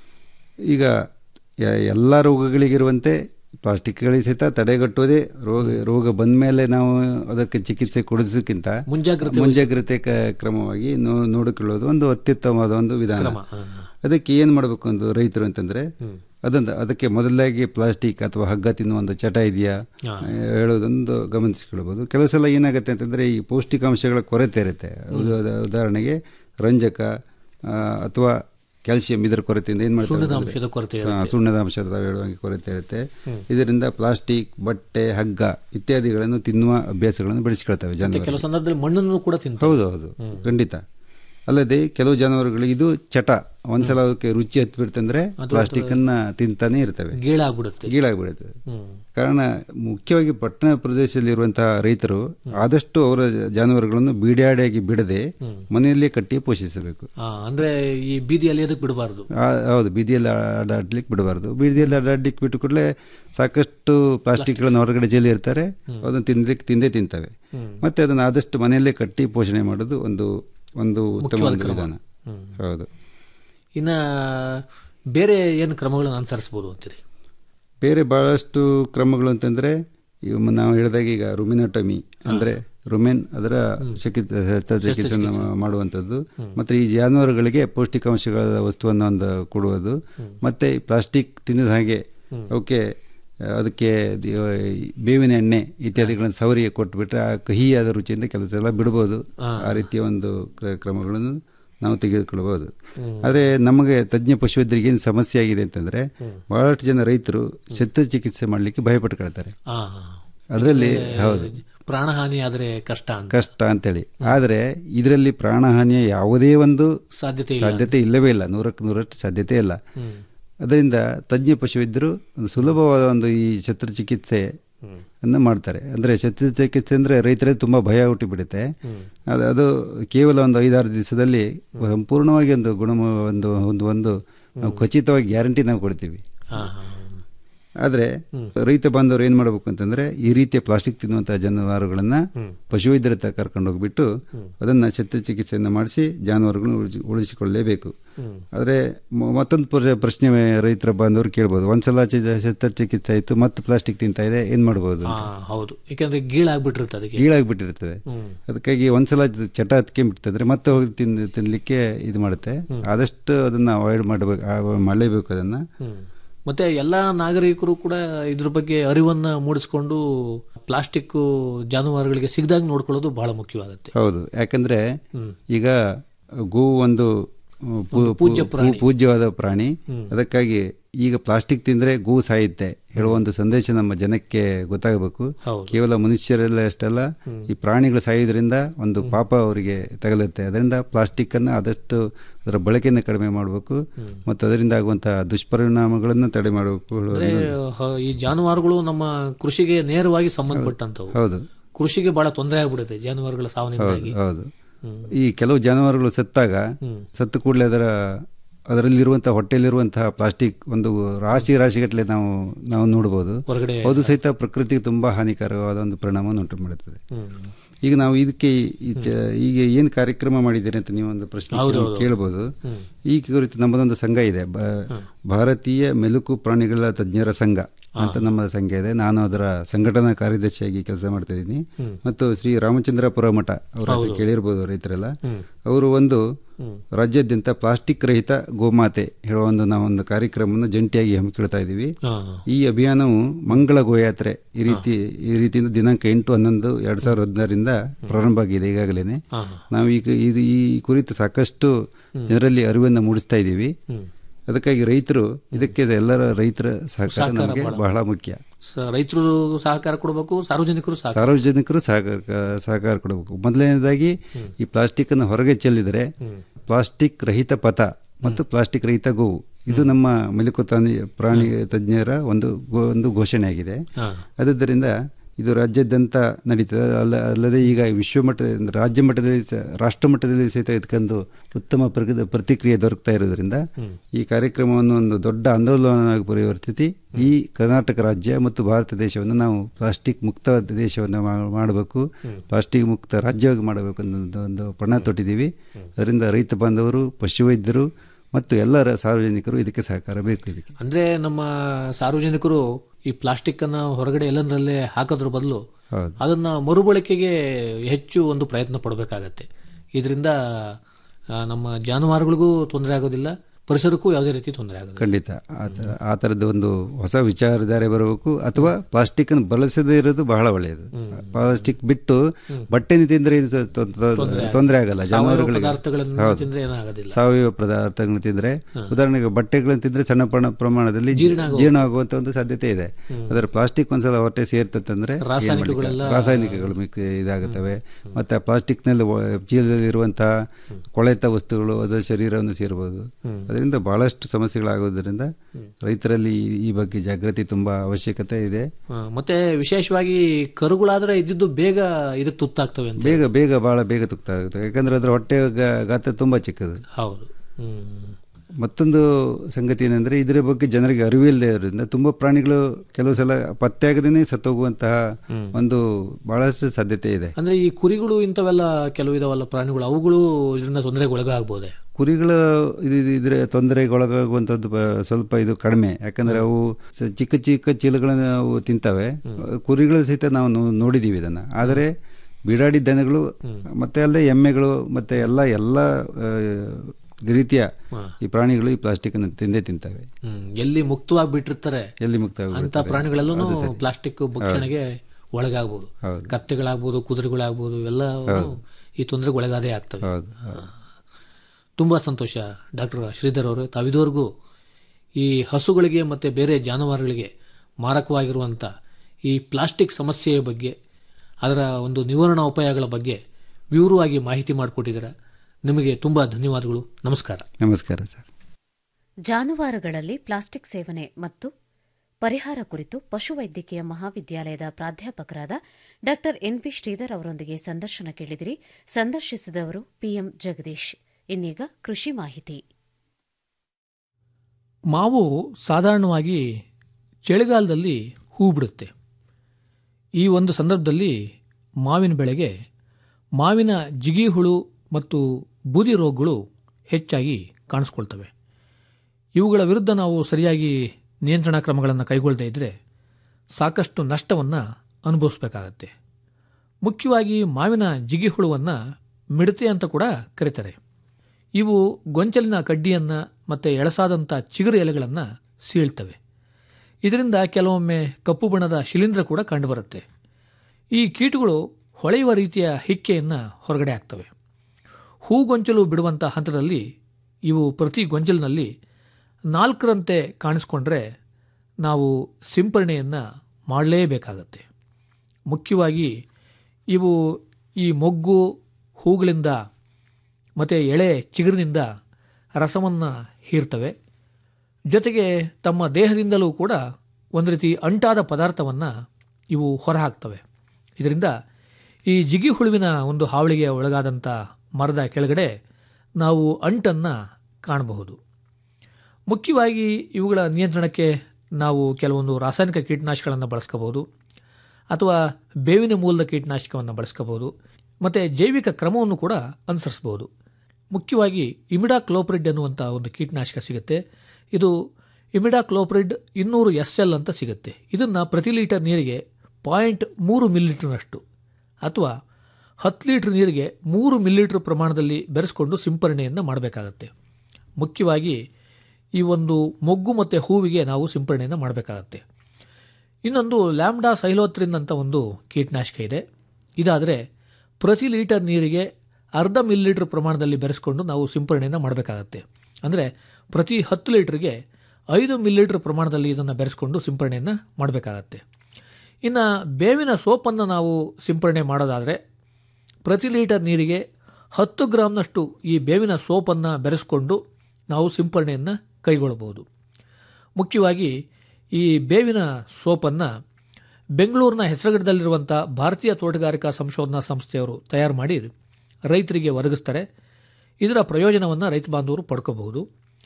ಈಗ ಯ- ಎಲ್ಲ ರೋಗಗಳಿಗಿರುವಂತೆ ಪ್ಲಾಸ್ಟಿಕ್ಗಳಿಗೆ ಸಹಿತ ತಡೆಗಟ್ಟುವುದೇ ರೋಗ ರೋಗ ಬಂದ ಮೇಲೆ ನಾವು ಅದಕ್ಕೆ ಚಿಕಿತ್ಸೆ ಕೊಡಿಸೋಕ್ಕಿಂತ ಮುಂಜಾಗ್ರತೆ ಮುಂಜಾಗ್ರತೆ ಕ- ಕ್ರಮವಾಗಿ ನೋ- ನೋಡಿಕೊಳ್ಳೋದು ಒಂದು ಅತ್ಯುತ್ತಮವಾದ ಒಂದು ವಿಧಾನ ಕ್ರಮ, ಹ, ಅದಕ್ಕೆ ಏನು ಮಾಡಬೇಕು ಒಂದು ರೈತರು ಅಂತಂದ್ರೆ ಅದನ್ನ ಅದಕ್ಕೆ ಮೊದಲಾಗಿ ಪ್ಲಾಸ್ಟಿಕ್ ಅಥವಾ ಹಗ್ಗ ತಿನ್ನುವ ಒಂದು ಚಟ ಇದೆಯಾ ಹಾ. ಹೇಳೋದೊಂದು ಗಮನಿಸಿಕೊಳ್ಬೋದು ಕೆಲವು ಸಲ ಏನಾಗುತ್ತೆ ಅಂತಂದ್ರೆ ಈ ಪೌಷ್ಟಿಕಾಂಶಗಳ ಕೊರತೆ ಇರುತ್ತೆ ಉದಾ- ಉದಾಹರಣೆಗೆ ರಂಜಕ ಆ, ಅಥವಾ ಕ್ಯಾಲ್ಸಿಯಂ ಇದರ ಕೊರತೆಯಿಂದ ಏನು ಮಾಡ್ತಾರೆ ಸುಣ್ಣದ ಅಂತಂದ್ರೆ- ಅಂಶದ ಕೊರತೆ ಹಾ, ಸುಣ್ಣದ ಅಂಶದ ಹೇಳುವಂಗೆ ಕೊರತೆ ಇರುತ್ತೆ ಇದರಿಂದ ಪ್ಲಾಸ್ಟಿಕ್ ಬಟ್ಟೆ ಹಗ್ಗ ಇತ್ಯಾದಿಗಳನ್ನು ತಿನ್ನುವ ಅಭ್ಯಾಸಗಳನ್ನು ಬೆಳೆಸಿಕೊಳ್ತವೆ ಮತ್ತೆ ಜಾನುವಾರು ಕೆಲವು ಸಂದರ್ಭದಲ್ಲಿ ಮಣ್ಣನ್ನು ಕೂಡ ತಿಂತ ಹೌದು ಹೌದು ಖಂಡಿತ ಅಲ್ಲದೆ ಕೆಲವು ಜಾನುವಾರುಗಳು ಇದು ಚಟ ಒಂದ್ಸಲ ಅವಕ್ಕೆ ರುಚಿ ಹತ್ಬಿಡ್ತಂದ್ರೆ ಅದು ಪ್ಲಾಸ್ಟಿಕ್ ಅನ್ನ ತಿಂತಾನೆ ಇರ್ತವೆ ಗೀಳಾಗ್ಬಿಡುತ್ತೆ ಗೀಳಾಗ್ಬಿಡುತ್ತೆ ಹ್ಮ್. ಕಾರಣ ಮುಖ್ಯವಾಗಿ ಪಟ್ಟಣ ಪ್ರದೇಶದಲ್ಲಿರುವಂತಹ ರೈತರು ಆದಷ್ಟು ಅವರ ಜಾನುವಾರುಗಳನ್ನು ಬೀಡಾಡಿಯಾಗಿ ಬಿಡದೆ ಮನೆಯಲ್ಲೇ ಕಟ್ಟಿ ಪೋಷಿಸಬೇಕು ಆ, ಅಂದ್ರೆ ಈ ಬೀದಿಯಲ್ಲಿ ಅದಕ್ಕೆ ಬಿಡಬಾರ್ದು ಆ- ಹೌದು ಬೀದಿಯಲ್ಲಿ ಆಡಾಡ್ಲಿಕ್ಕೆ ಬಿಡಬಾರ್ದು ಬೀದಿಯಲ್ಲಿ ಆಡಾಡ್ಲಿಕ್ಕೆ ಬಿಟ್ಟು ಕೂಡಲೇ ಸಾಕಷ್ಟು ಪ್ಲಾಸ್ಟಿಕ್ಗಳನ್ನು ಹೊರಗಡೆ ಚೆಲ್ಲಿ ಇರ್ತಾರೆ ಅದನ್ನು ತಿನ್ಲಿಕ್ಕೆ ತಿಂದೇ ತಿಂತವೆ ಮತ್ತೆ ಅದನ್ನು ಆದಷ್ಟು ಮನೆಯಲ್ಲೇ ಕಟ್ಟಿ ಪೋಷಣೆ ಮಾಡೋದು ಒಂದು ಒಂದು ಉತ್ತಮ ಮುಖ್ಯವಾದ ಒಂದು ಕ್ರಮ. ವಿಧಾನ ಹ್ಮ್. ಹೌದು ಇನ್ನ ಬೇರೆ ಏನು ಕ್ರಮಗಳನ್ನು ಅನುಸರಿಸಬಹುದು ಅಂತೀರಿ ಬೇರೆ ಬಹಳಷ್ಟು ಕ್ರಮಗಳು ಅಂತಂದ್ರೆ ಇವು ಮ- ನಾವು ಹೇಳಿದಾಗ ಈಗ ರುಮಿನಟಮಿ ಅಂದ್ರೆ ರುಮೆನ್ ಅದರ ಚಿಕಿತ್ಸೆ ಶಸ್ತ್ರಚಿಕಿತ್ಸೆಯನ್ನು ಮಾಡುವಂಥದ್ದು ಮತ್ತೆ ಈ ಜಾನುವಾರುಗಳಿಗೆ ಪೌಷ್ಟಿಕಾಂಶಗಳ ವಸ್ತುವನ್ನು ಒಂದು ಕೊಡುವುದು ಮತ್ತೆ ಈ ಪ್ಲಾಸ್ಟಿಕ್ ತಿನ್ನದ ಹಾಗೆ ಅವಕ್ಕೆ ಆ, ಅದಕ್ಕೆ ದಿ- ಈ ಬೇವಿನ ಎಣ್ಣೆ ಇತ್ಯಾದಿಗಳನ್ನು ಸವರಿಗೆ ಕೊಟ್ಬಿಟ್ರೆ ಆ ಕಹಿಯಾದ ರುಚಿಯಿಂದ ಕೆಲಸ ಎಲ್ಲ ಬಿಡ್ಬೋದು ಆ ರೀತಿಯ ಒಂದು ಕ್ರ- ಕ್ರಮಗಳನ್ನು ನಾವು ತೆಗೆದುಕೊಳ್ಬಹುದು ಆದರೆ ನಮಗೆ ತಜ್ಞ ಪಶುವೈದ್ಯರಿಗೆ ಏನು ಸಮಸ್ಯೆ ಆಗಿದೆ ಅಂತಂದ್ರೆ ಬಹಳಷ್ಟು ಜನ ರೈತರು ಶಸ್ತ್ರಚಿಕಿತ್ಸೆ ಮಾಡಲಿಕ್ಕೆ ಭಯಪಟ್ಕೊಳ್ತಾರೆ ಆ, ಅದರಲ್ಲಿ ಹೌದು ಪ್ರಾಣಹಾನಿ ಆದ್ರೆ ಕಷ್ಟ ಅಂತ ಕಷ್ಟ ಅಂತೇಳಿ ಆದರೆ ಇದರಲ್ಲಿ ಪ್ರಾಣಹಾನಿಯ ಯಾವುದೇ ಒಂದು ಸಾಧ್ಯತೆ ಇಲ್ಲ. ಸಾಧ್ಯತೆ ಇಲ್ಲವೇ ಇಲ್ಲ ನೂರಕ್ಕೆ ನೂರಷ್ಟು ಸಾಧ್ಯತೆ ಇಲ್ಲ ಅದರಿಂದ ತಜ್ಞ ಪಶುವೈದ್ಯರು ಒಂದು ಸುಲಭವಾದ ಒಂದು ಈ ಶಸ್ತ್ರಚಿಕಿತ್ಸೆ ಅನ್ನು ಮಾಡ್ತಾರೆ ಅಂದರೆ ಶಸ್ತ್ರಚಿಕಿತ್ಸೆ ಅಂದರೆ ರೈತರಲ್ಲಿ ತುಂಬ ಭಯ ಹುಟ್ಟಿಬಿಡುತ್ತೆ ಅದು ಅದು ಕೇವಲ ಒಂದು ಐದಾರು ದಿವಸದಲ್ಲಿ ಸಂಪೂರ್ಣವಾಗಿ ಒಂದು ಗುಣ ಒಂದು ಒಂದು ಒಂದು ನಾವು ಖಚಿತವಾಗಿ ಗ್ಯಾರಂಟಿ ನಾವು ಕೊಡ್ತೀವಿ ಹಾ, ಹಾ. ಆದರೆ ರೈತ ಬಾಂಧವರು ಏನು ಮಾಡಬೇಕು ಅಂತಂದ್ರೆ ಈ ರೀತಿಯ ಪ್ಲಾಸ್ಟಿಕ್ ತಿನ್ನುವಂತಹ ಜಾನುವಾರುಗಳನ್ನ ಪಶುವೈದ್ಯರ ಹತ್ರ ಕರ್ಕೊಂಡು ಹೋಗ್ಬಿಟ್ಟು ಅದನ್ನ ಶಸ್ತ್ರಚಿಕಿತ್ಸೆಯನ್ನು ಮಾಡಿಸಿ ಜಾನುವಾರುಗಳನ್ನು ಉಳಿಸಿ ಉಳಿಸಿಕೊಳ್ಳಲೇಬೇಕು ಆದರೆ ಮ- ಮತ್ತೊಂದು ಪ್ರ- ಪ್ರಶ್ನೆ ರೈತರ ಬಾಂಧವರು ಕೇಳ್ಬೋದು ಒಂದ್ಸಲ ಚಿ- ಶಸ್ತ್ರಚಿಕಿತ್ಸೆ ಆಯಿತು ಮತ್ತೆ ಪ್ಲಾಸ್ಟಿಕ್ ತಿಂತಾ ಇದೆ ಏನು ಮಾಡ್ಬೋದು ಆ, ಅಂತ ಹೌದು ಯಾಕಂದ್ರೆ ಗೀಳಾಗ್ಬಿಟ್ಟಿರುತ್ತೆ ಅದಕ್ಕೆ ಗೀಳಾಗ್ಬಿಟ್ಟಿರ್ತದೆ ಹ್ಮ್. ಅದಕ್ಕಾಗಿ ಒಂದ್ಸಲ ಅದು ಚಟ ಹತ್ಕೊಂಡ್ಬಿಡ್ತಂದ್ರೆ ಮತ್ತೆ ಹೋಗಿ ತಿನ್ ತಿನ್ಲಿಕ್ಕೆ ಇದು ಮಾಡುತ್ತೆ ಆದಷ್ಟು ಅದನ್ನ ಅವಾಯ್ಡ್ ಮಾಡಬೇಕು ಮಾಡಲೇಬೇಕು ಅದನ್ನ ಹ್ಮ್. ಮತ್ತೆ ಎಲ್ಲಾ ನಾಗರಿಕರು ಕೂಡ ಇದ್ರ ಬಗ್ಗೆ ಅರಿವನ್ನ ಮೂಡಿಸ್ಕೊಂಡು ಪ್ಲಾಸ್ಟಿಕ್ ಜಾನುವಾರುಗಳಿಗೆ ಸಿಗದಾಗ ನೋಡ್ಕೊಳ್ಳೋದು ಬಹಳ ಮುಖ್ಯವಾಗುತ್ತೆ ಹೌದು ಯಾಕಂದ್ರೆ ಈಗ ಗೋ ಒಂದು ಅಹ್, ಪೂ- ಒಂದು ಪೂಜ್ಯ ಪೂ- ಪ್ರಾಣಿ. ಪೂಜ್ಯವಾದ ಪ್ರಾಣಿ ಹ್ಮ್. ಅದಕ್ಕಾಗಿ ಈಗ ಪ್ಲಾಸ್ಟಿಕ್ ತಿಂದ್ರೆ ಗೋ ಸಾಯುತ್ತೆ ಹೇಳುವ ಒಂದು ಸಂದೇಶ ನಮ್ಮ ಜನಕ್ಕೆ ಗೊತ್ತಾಗಬೇಕು ಹೌದು. ಕೇವಲ ಮನುಷ್ಯರೆಲ್ಲ ಅಷ್ಟಲ್ಲ ಈ ಪ್ರಾಣಿಗಳು ಸಾಯೋದ್ರಿಂದ ಒಂದು ಪಾಪ ಅವರಿಗೆ ತಗಲುತ್ತೆ ಅದರಿಂದ ಪ್ಲಾಸ್ಟಿಕ್ ಅನ್ನ ಆದಷ್ಟು ಅದರ ಬಳಕೆಯನ್ನು ಕಡಿಮೆ ಮಾಡಬೇಕು ಮತ್ತು ಅದರಿಂದ ಆಗುವಂತಹ ದುಷ್ಪರಿಣಾಮಗಳನ್ನು ತಡೆ ಮಾಡಬೇಕು ಅಂದ್ರೆ ಹ- ಈ ಜಾನುವಾರುಗಳು ನಮ್ಮ ಕೃಷಿಗೆ ನೇರವಾಗಿ ಸಂಬಂಧಪಟ್ಟಂತವು ಹೌದು ಕೃಷಿಗೆ ಬಹಳ ತೊಂದರೆ ಆಗ್ಬಿಡುತ್ತೆ ಜಾನುವಾರುಗಳ ಹೌದು ಸಾವನಿಂದಾಗಿ ಹೌದು ಈ ಕೆಲವು ಜಾನುವಾರುಗಳು ಸತ್ತಾಗ ಸತ್ತು ಕೂಡಲೇ ಅದರ ಅದರಲ್ಲಿರುವಂತಹ ಹೊಟ್ಟೆಯಲ್ಲಿರುವಂತಹ ಪ್ಲಾಸ್ಟಿಕ್ ಒಂದು ರಾಶಿ ರಾಶಿಗಟ್ಟಲೆ ನಾವು ನಾವು ನೋಡಬಹುದು ಹೊರಗಡೆ ಅದು ಸಹಿತ ಪ್ರಕೃತಿಗೆ ತುಂಬಾ ಹಾನಿಕಾರಕವಾದ ಒಂದು ಪರಿಣಾಮವನ್ನು ಉಂಟು ಮಾಡುತ್ತದೆ ಹ್ಮ್. ಈಗ ನಾವು ಇದಕ್ಕೆ ಈ ಚ- ಈಗ ಏನು ಕಾರ್ಯಕ್ರಮ ಮಾಡಿದ್ದೀರಿ ಅಂತ ನೀವು ಒಂದು ಪ್ರಶ್ನೆ ಹೌದು, ಕೇಳ್- ಹೌದು. ಕೇಳ್ಬೋದು ಹ್ಮ್. ಈ ಕುರಿತು ನಮ್ಮದೊಂದು ಸಂಘ ಇದೆ ಬ- ಭಾರತೀಯ ಮೆಲುಕು ಪ್ರಾಣಿಗಳ ತಜ್ಞರ ಸಂಘ ಅಂತ ನಮ್ಮ ಸಂಘ ಇದೆ ನಾನು ಅದರ ಸಂಘಟನಾ ಕಾರ್ಯದರ್ಶಿಯಾಗಿ ಕೆಲಸ ಮಾಡ್ತಾ ಇದ್ದೀನಿ ಹ್ಮ್. ಮತ್ತು ಶ್ರೀ ರಾಮಚಂದ್ರಪುರ ಮಠ ಅವರ ಹೆಸರು ಹೌದು. ಕೇಳಿರ್ಬೋದು ರೈತರೆಲ್ಲ ಹ್ಮ್. ಅವರು ಒಂದು ಹ್ಮ್. ರಾಜ್ಯಾದ್ಯಂತ ಪ್ಲಾಸ್ಟಿಕ್ ರಹಿತ ಗೋಮಾತೆ ಹೇಳುವ ಒಂದು ನಾವು ಒಂದು ಕಾರ್ಯಕ್ರಮವನ್ನು ಜಂಟಿಯಾಗಿ ಹಮ್ಮಿಕೊಳ್ತಾ ಇದ್ದೀವಿ ಹಾ. ಈ ಅಭಿಯಾನವು ಮಂಗಳ ಗೋಯಾತ್ರೆ ಈ ರೀತಿ ಈ ರೀತಿಯಿಂದ ದಿನಾಂಕ ಎಂಟು ಹನ್ನೊಂದು ಎರಡ್ ಸಾವಿರದ ಹದಿನಾರರಿಂದ ಪ್ರಾರಂಭ ಆಗಿದೆ ಈಗಾಗಲೇ ಹಾ. ನಾವು ಈಗ ಇದು ಈ ಕುರಿತು ಸಾಕಷ್ಟು ಜನರಲ್ಲಿ ಅರಿವನ್ನು ಮೂಡಿಸ್ತಾ ಇದ್ದೀವಿ ಹ್ಮ್. ಅದಕ್ಕಾಗಿ ರೈತರು ಇದಕ್ಕೆ ಎಲ್ಲರ ರೈತರ ಸಹಕಾರ ಸಹಕಾರ ನಮಗೆ ಬಹಳ- ಬಹಳ ಮುಖ್ಯ ಸ- ರೈತರು ಸಹಕಾರ ಕೊಡಬೇಕು ಸಾರ್ವಜನಿಕರು ಸಹಕಾರ ಸಾರ್ವಜನಿಕರು ಸಹಕಾರ ಸಹಕಾರ ಕೊಡಬೇಕು ಮೊದಲನೇದಾಗಿ ಈ ಪ್ಲಾಸ್ಟಿಕ್ ಅನ್ನು ಹೊರಗೆ ಚೆಲ್ಲಿದರೆ ಪ್ಲಾಸ್ಟಿಕ್ ರಹಿತ ಪಥ ಮತ್ತು ಪ್ಲಾಸ್ಟಿಕ್ ರಹಿತ ಗೋವು ಇದು ನಮ್ಮ ಮೆಲುಕು ತಾನಿ ಪ್ರಾಣಿ ತಜ್ಞರ ಒಂದು ಗೋ- ಒಂದು ಘೋಷಣೆಯಾಗಿದೆ ಹಾ. ಆದ್ದರಿಂದ ಇದು ರಾಜ್ಯಾದ್ಯಂತ ನಡೀತದೆ ಅಲ್ಲ ಅಲ್ಲದೆ ಈಗ ವಿಶ್ವ ಮಟ್ಟದ ರಾಜ್ಯ ಮಟ್ಟದಲ್ಲಿ ಸ- ರಾಷ್ಟ್ರ ಮಟ್ಟದಲ್ಲಿ ಸಹಿತ ಇದಕ್ಕೊಂದು ಉತ್ತಮ ಪ್ರಗ- ಪ್ರತಿಕ್ರಿಯೆ ದೊರಕ್ತಾ ಇರೋದ್ರಿಂದ ಈ ಕಾರ್ಯಕ್ರಮವನ್ನು ಒಂದು ದೊಡ್ಡ ಆಂದೋಲನವಾಗಿ ಪರಿವರ್ತಿಸಿ ಈ ಕರ್ನಾಟಕ ರಾಜ್ಯ ಮತ್ತು ಭಾರತ ದೇಶವನ್ನು ನಾವು ಪ್ಲಾಸ್ಟಿಕ್ ಮುಕ್ತ ದೇಶವನ್ನು ಮಾ- ಮಾಡಬೇಕು ಪ್ಲಾಸ್ಟಿಕ್ ಮುಕ್ತ ರಾಜ್ಯವಾಗಿ ಮಾಡಬೇಕು ಅನ್ನೋ ಒಂದು ಪಣ ತೊಟ್ಟಿದ್ದೀವಿ ಅದರಿಂದ ರೈತ ಬಾಂಧವರು ಪಶುವೈದ್ಯರು ಮತ್ತು ಎಲ್ಲರ ಸಾರ್ವಜನಿಕರು ಇದಕ್ಕೆ ಸಹಕಾರ ಬೇಕು ಇದಕ್ಕೆ ಅಂದ್ರೆ ನಮ್ಮ ಸಾರ್ವಜನಿಕರು ಈ ಪ್ಲಾಸ್ಟಿಕ್ ಅನ್ನ ಹೊರಗಡೆ ಎಲ್ಲಂದ್ರಲ್ಲೇ ಹಾಕೋದ್ರ ಬದಲು ಹೌದು ಅದನ್ನ ಮರುಬಳಕೆಗೆ ಹೆಚ್ಚು ಒಂದು ಪ್ರಯತ್ನ ಪಡಬೇಕಾಗತ್ತೆ ಇದರಿಂದ ಆ, ನಮ್ಮ ಜಾನುವಾರುಗಳಿಗೂ ತೊಂದರೆ ಆಗೋದಿಲ್ಲ ಪರಿಸರಕ್ಕೂ ಯಾವುದೇ ರೀತಿ ತೊಂದರೆ ಆಗೋದು ಖಂಡಿತ ಆ ತ- ಆ ಥರದ್ದು ಒಂದು ಹೊಸ ವಿಚಾರಧಾರೆ ಬರಬೇಕು ಅಥವಾ ಪ್ಲಾಸ್ಟಿಕ್ ಅನ್ನು ಬಳಸದೇ ಇರೋದು ಬಹಳ ಒಳ್ಳೆಯದು ಪ್ಲಾಸ್ಟಿಕ್ ಬಿಟ್ಟು ಬಟ್ಟೆನ ತಿಂದ್ರೆ ಏನು ಸ- ತೊಂ- ತೊಂ- ತೊಂದ್ರೆ ತೊಂದರೆ ಆಗಲ್ಲ ಸಾವಯವ ಜಾನುವಾರುಗಳಿಗೆ ಪದಾರ್ಥಗಳನ್ನು ಹೌದು. ತಿಂದ್ರೆ ಏನೂ ಆಗೋದಿಲ್ಲ. ಸಾವಯವ ಪದಾರ್ಥಗಳನ್ನು ತಿಂದ್ರೆ ಉದಾಹರಣೆಗೆ ಬಟ್ಟೆಗಳನ್ನು ತಿಂದ್ರೆ ಸಣ್ಣ ಪ್ರಣ- ಪ್ರಮಾಣದಲ್ಲಿ ಜೀರ್ಣ ಆಗೋ- ಜೀರ್ಣ ಆಗುವಂತ ಒಂದು ಸಾಧ್ಯತೆ ಇದೆ ಅದರ ಪ್ಲಾಸ್ಟಿಕ್ ಒಂದ್ಸಲ ಹೊಟ್ಟೆ ಸೇರ್ತಂದ್ರೆ ಏನ್ ಮಾಡ್ಲಿಕ್ಕೆ- ರಾಸಾಯನಿಕಗಳೆಲ್ಲ- ರಾಸಾಯನಿಕಗಳು ಮಿಕ್ ಇದಾಗುತ್ತವೆ ಮತ್ತೆ ಪ್ಲಾಸ್ಟಿಕ್ನಲ್ಲಿ ಒ- ಚೀಲದಲ್ಲಿ ಇರುವಂತಹ ಕೊಳೆತ ವಸ್ತುಗಳು ಅದರ ಶರೀರವನ್ನು ಸೇರಬಹುದು ಅದರಿಂದ ಬಹಳಷ್ಟು ಸಮಸ್ಯೆಗಳಾಗೋದ್ರಿಂದ ರೈತರಲ್ಲಿ ಈ- ಈ ಬಗ್ಗೆ ಜಾಗೃತಿ ತುಂಬಾ ಅವಶ್ಯಕತೆ ಇದೆ ಆ, ಮತ್ತೆ ವಿಶೇಷವಾಗಿ ಕರುಗಳಾದ್ರೆ ಇದ್ದಿದ್ದು ಬೇಗ ಇದಕ್ಕೆ ತುತ್ತಾಗ್ತವೆ ಅಂತ ಬೇಗ ಬೇಗ ಬಹಳ ಬೇಗ ತುಕ್ತಾಗುತ್ತೆ ಯಾಕಂದ್ರೆ ಅದರ ಹೊಟ್ಟೆ ಗಾ- ಗಾತ್ರ ತುಂಬಾ ಚಿಕ್ಕದು ಹೌದು ಹ್ಮ್ ಮತ್ತೊಂದು ಸಂಗತಿ ಏನಂದ್ರೆ ಇದರ ಬಗ್ಗೆ ಜನರಿಗೆ ಅರಿವಿಲ್ಲದೆ ಇರೋದ್ರಿಂದ ತುಂಬಾ ಪ್ರಾಣಿಗಳು ಕೆಲವು ಸಲ ಪತ್ತೆಯಾಗದೇನೆ ಸತ್ತೋಗುವಂತಹ ಒಂದು ಬಹಳಷ್ಟು ಸಾಧ್ಯತೆ ಇದೆ ಅಂದ್ರೆ ಈ ಕುರಿಗಳು ಇಂಥವೆಲ್ಲ ಕೆಲವು ಇದಾವಲ್ಲ ಪ್ರಾಣಿಗಳು ಅವುಗಳು ಇದರಿಂದ ತೊಂದರೆಗೆ ಒಳಗಾಗಬಹುದೇ ಕುರಿಗಳು ಇದು ಇದು- ಇದ್ರ ತೊಂದರೆಗೊಳಗಾಗುವಂಥದ್ದು ಬ- ಸ್ವಲ್ಪ ಇದು ಕಡಿಮೆ ಯಾಕಂದ್ರೆ ಅವು ಸ- ಚಿಕ್ಕ ಚಿಕ್ಕ ಚೀಲಗಳನ್ನು ಅವು ತಿಂತವೆ ಕುರಿಗಳು ಸಹಿತ ನಾವು ನೋ- ನೋಡಿದೀವಿ ಇದನ್ನ ಆದರೆ ಬಿಡಾಡಿ ದನಗಳು ಮತ್ತೆ ಅಲ್ಲದೆ ಎಮ್ಮೆಗಳು ಮತ್ತೆ ಎಲ್ಲ ಎಲ್ಲ ಆ, ರೀತಿಯ ಈ ಪ್ರಾಣಿಗಳು ಈ ಪ್ಲಾಸ್ಟಿಕ್ ಅನ್ನು ತಿಂದೇ ತಿಂತವೆ ಹ್ಮ್ ಎಲ್ಲಿ ಮುಕ್ತವಾಗಿ ಬಿಟ್ಟಿರ್ತಾರೆ ಎಲ್ಲಿ ಮುಕ್ತವಾಗಿ ಅಂತ ಬಿಡ್ತಾರೆ. ಪ್ರಾಣಿಗಳೆಲ್ಲೂ ಅದು ಸರಿ. ಪ್ಲಾಸ್ಟಿಕ್ ಭಕ್ಷಣೆಗೆ ಒಳಗಾಗಬಹುದು ಹೌದು. ಕತ್ತೆಗಳಾಗ್ಬೋದು ಕುದುರೆಗಳಾಗ್ಬೋದು ಇವೆಲ್ಲ ಹೌದು. ಈ ತೊಂದರೆಗೆ ಒಳಗಾದೇ ಆಗ್ತವೆ ಹೌದು ಹೌದು. ತುಂಬಾ ಸಂತೋಷ ಡಾಕ್ಟರ್ ಶ್ರೀಧರ್ ಅವರು ತಾವಿದುವರೆಗೂ ಈ ಹಸುಗಳಿಗೆ ಮತ್ತೆ ಬೇರೆ ಜಾನುವಾರುಗಳಿಗೆ ಮಾರಕವಾಗಿರುವಂಥ ಈ ಪ್ಲಾಸ್ಟಿಕ್ ಸಮಸ್ಯೆಯ ಬಗ್ಗೆ ಅದರ ಒಂದು ನಿವಾರಣಾ ಉಪಾಯಗಳ ಬಗ್ಗೆ ವಿವರವಾಗಿ ಮಾಹಿತಿ ಮಾಡಿಕೊಟ್ಟಿದ್ದೀರಾ ನಿಮಗೆ ತುಂಬಾ ಧನ್ಯವಾದಗಳು ನಮಸ್ಕಾರ ನಮಸ್ಕಾರ ಸರ್ ಜಾನುವಾರುಗಳಲ್ಲಿ ಪ್ಲಾಸ್ಟಿಕ್ ಸೇವನೆ ಮತ್ತು ಪರಿಹಾರ ಕುರಿತು ಪಶುವೈದ್ಯಕೀಯ ಮಹಾವಿದ್ಯಾಲಯದ ಪ್ರಾಧ್ಯಾಪಕರಾದ ಡಾ ಎನ್ಪಿ ಶ್ರೀಧರ್ ಅವರೊಂದಿಗೆ ಸಂದರ್ಶನ ಕೇಳಿದಿರಿ ಸಂದರ್ಶಿಸಿದವರು ಪಿಎಂ ಜಗದೀಶ್ ಇನ್ನೀಗ ಕೃಷಿ ಮಾಹಿತಿ ಮಾವು ಸಾಧಾರಣವಾಗಿ ಚಳಿಗಾಲದಲ್ಲಿ ಹೂ ಬಿಡುತ್ತೆ ಈ ಒಂದು ಸಂದರ್ಭದಲ್ಲಿ ಮಾವಿನ ಬೆಳೆಗೆ ಮಾವಿನ ಜಿಗಿ ಹುಳು ಮತ್ತು ಬೂದಿ ರೋಗಗಳು ಹೆಚ್ಚಾಗಿ ಕಾಣಿಸ್ಕೊಳ್ತವೆ ಇವುಗಳ ವಿರುದ್ಧ ನಾವು ಸರಿಯಾಗಿ ನಿಯಂತ್ರಣ ಕ್ರಮಗಳನ್ನು ಕೈಗೊಳ್ಳದೇ ಇದ್ದರೆ ಸಾಕಷ್ಟು ನಷ್ಟವನ್ನು ಅನುಭವಿಸಬೇಕಾಗತ್ತೆ ಮುಖ್ಯವಾಗಿ ಮಾವಿನ ಜಿಗಿ ಹುಳುವನ್ನು ಮಿಡತೆ ಅಂತ ಕೂಡ ಕರೀತಾರೆ ಇವು ಗೊಂಚಲಿನ ಕಡ್ಡಿಯನ್ನು ಮತ್ತು ಎಳಸಾದಂಥ ಚಿಗುರು ಎಲೆಗಳನ್ನು ಸೀಳ್ತವೆ ಇದರಿಂದ ಕೆಲವೊಮ್ಮೆ ಕಪ್ಪು ಬಣ್ಣದ ಶಿಲೀಂಧ್ರ ಕೂಡ ಕಂಡುಬರುತ್ತೆ ಈ ಕೀಟಗಳು ಹೊಳೆಯುವ ರೀತಿಯ ಹಿಕ್ಕೆಯನ್ನು ಹೊರಗಡೆ ಆಗ್ತವೆ ಹೂ ಗೊಂಚಲು ಬಿಡುವಂಥ ಹಂತದಲ್ಲಿ ಇವು ಪ್ರತಿ ಗೊಂಚಲಿನಲ್ಲಿ ನಾಲ್ಕರಂತೆ ಕಾಣಿಸ್ಕೊಂಡ್ರೆ ನಾವು ಸಿಂಪರಣೆಯನ್ನು ಮಾಡಲೇಬೇಕಾಗತ್ತೆ ಮುಖ್ಯವಾಗಿ ಇವು ಈ ಮೊಗ್ಗು ಹೂಗಳಿಂದ ಮತ್ತು ಎಳೆ ಚಿಗುರಿನಿಂದ ರಸವನ್ನು ಹೀರ್ತವೆ ಜೊತೆಗೆ ತಮ್ಮ ದೇಹದಿಂದಲೂ ಕೂಡ ಒಂದು ರೀತಿ ಅಂಟಾದ ಪದಾರ್ಥವನ್ನು ಇವು ಹೊರಹಾಕ್ತವೆ ಇದರಿಂದ ಈ ಜಿಗಿ ಹುಳುವಿನ ಒಂದು ಹಾವಳಿಗೆ ಒಳಗಾದಂಥ ಮರದ ಕೆಳಗಡೆ ನಾವು ಅಂಟನ್ನು ಕಾಣಬಹುದು ಮುಖ್ಯವಾಗಿ ಇವುಗಳ ನಿಯಂತ್ರಣಕ್ಕೆ ನಾವು ಕೆಲವೊಂದು ರಾಸಾಯನಿಕ ಕೀಟನಾಶಕಗಳನ್ನು ಬಳಸ್ಕೋಬಹುದು ಅಥವಾ ಬೇವಿನ ಮೂಲದ ಕೀಟನಾಶಕವನ್ನು ಬಳಸ್ಕೋಬಹುದು ಮತ್ತು ಜೈವಿಕ ಕ್ರಮವನ್ನು ಕೂಡ ಅನುಸರಿಸಬಹುದು ಮುಖ್ಯವಾಗಿ ಇಮಿಡಾಕ್ಲೋಪ್ರಿಡ್ ಅನ್ನುವಂಥ ಒಂದು ಕೀಟನಾಶಕ ಸಿಗುತ್ತೆ ಇದು ಇಮಿಡಾಕ್ಲೋಪ್ರಿಡ್ ಇನ್ನೂರು ಎಸ್ ಎಲ್ ಅಂತ ಸಿಗುತ್ತೆ ಇದನ್ನು ಪ್ರತಿ ಲೀಟರ್ ನೀರಿಗೆ ಪಾಯಿಂಟ್ ಮೂರು ಮಿಲಿಲೀಟರ್ನಷ್ಟು ಅಥವಾ ಹತ್ತು ಲೀಟರ್ ನೀರಿಗೆ ಮೂರು ಮಿಲಿಲೀಟರ್ ಪ್ರಮಾಣದಲ್ಲಿ ಬೆರೆಸ್ಕೊಂಡು ಸಿಂಪರಣೆಯನ್ನು ಮಾಡಬೇಕಾಗತ್ತೆ ಮುಖ್ಯವಾಗಿ ಈ ಒಂದು ಮೊಗ್ಗು ಮತ್ತು ಹೂವಿಗೆ ನಾವು ಸಿಂಪರಣೆಯನ್ನು ಮಾಡಬೇಕಾಗತ್ತೆ ಇನ್ನೊಂದು ಲ್ಯಾಂಬ್ಡಾ ಸೈಲೋತ್ರಿನ್ ಅಂತ ಒಂದು ಕೀಟನಾಶಕ ಇದೆ ಇದಾದರೆ ಪ್ರತಿ ಲೀಟರ್ ನೀರಿಗೆ ಅರ್ಧ ಮಿಲಿಲೀಟರ್ ಪ್ರಮಾಣದಲ್ಲಿ ಬೆರೆಸ್ಕೊಂಡು ನಾವು ಸಿಂಪರಣೆಯನ್ನು ಮಾಡಬೇಕಾಗತ್ತೆ ಅಂದರೆ ಪ್ರತಿ ಹತ್ತು ಲೀಟರ್ಗೆ ಐದು ಮಿಲಿಲೀಟರ್ ಪ್ರಮಾಣದಲ್ಲಿ ಇದನ್ನು ಬೆರೆಸ್ಕೊಂಡು ಸಿಂಪರಣೆಯನ್ನು ಮಾಡಬೇಕಾಗತ್ತೆ ಇನ್ನು ಬೇವಿನ ಸೋಪನ್ನು ನಾವು ಸಿಂಪರಣೆ ಮಾಡೋದಾದರೆ ಪ್ರತಿ ಲೀಟರ್ ನೀರಿಗೆ ಹತ್ತು ಗ್ರಾಮ್ನಷ್ಟು ಈ ಬೇವಿನ ಸೋಪನ್ನು ಬೆರೆಸ್ಕೊಂಡು ನಾವು ಸಿಂಪರಣೆಯನ್ನು ಕೈಗೊಳ್ಳಬಹುದು ಮುಖ್ಯವಾಗಿ ಈ ಬೇವಿನ ಸೋಪನ್ನು ಬೆಂಗಳೂರಿನ ಹೆಸರುಗಡದಲ್ಲಿರುವಂಥ ಭಾರತೀಯ ತೋಟಗಾರಿಕಾ ಸಂಶೋಧನಾ ಸಂಸ್ಥೆಯವರು ತಯಾರು ಮಾಡಿ ರೈತರಿಗೆ ಒದಗಿಸ್ತಾರೆ ಇದರ ಪ್ರಯೋಜನವನ್ನು ರೈತ ಬಾಂಧವರು ಪಡ್ಕೋಬಹುದು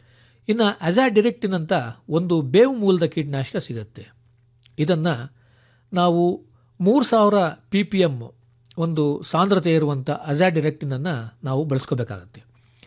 ಇನ್ನು ಅಜಾಡಿರೆಕ್ಟಿನ್ ಅಂತ ಒಂದು ಬೇವು ಮೂಲದ ಕೀಟನಾಶಕ ಸಿಗುತ್ತೆ ಇದನ್ನು ನಾವು ಮೂರು ಸಾವಿರ ಪಿ ಪಿ ಎಮ್ ಒಂದು ಸಾಂದ್ರತೆ ಇರುವಂಥ ಅಜಾಡಿರೆಕ್ಟಿನನ್ನು ನಾವು ಬಳಸ್ಕೋಬೇಕಾಗತ್ತೆ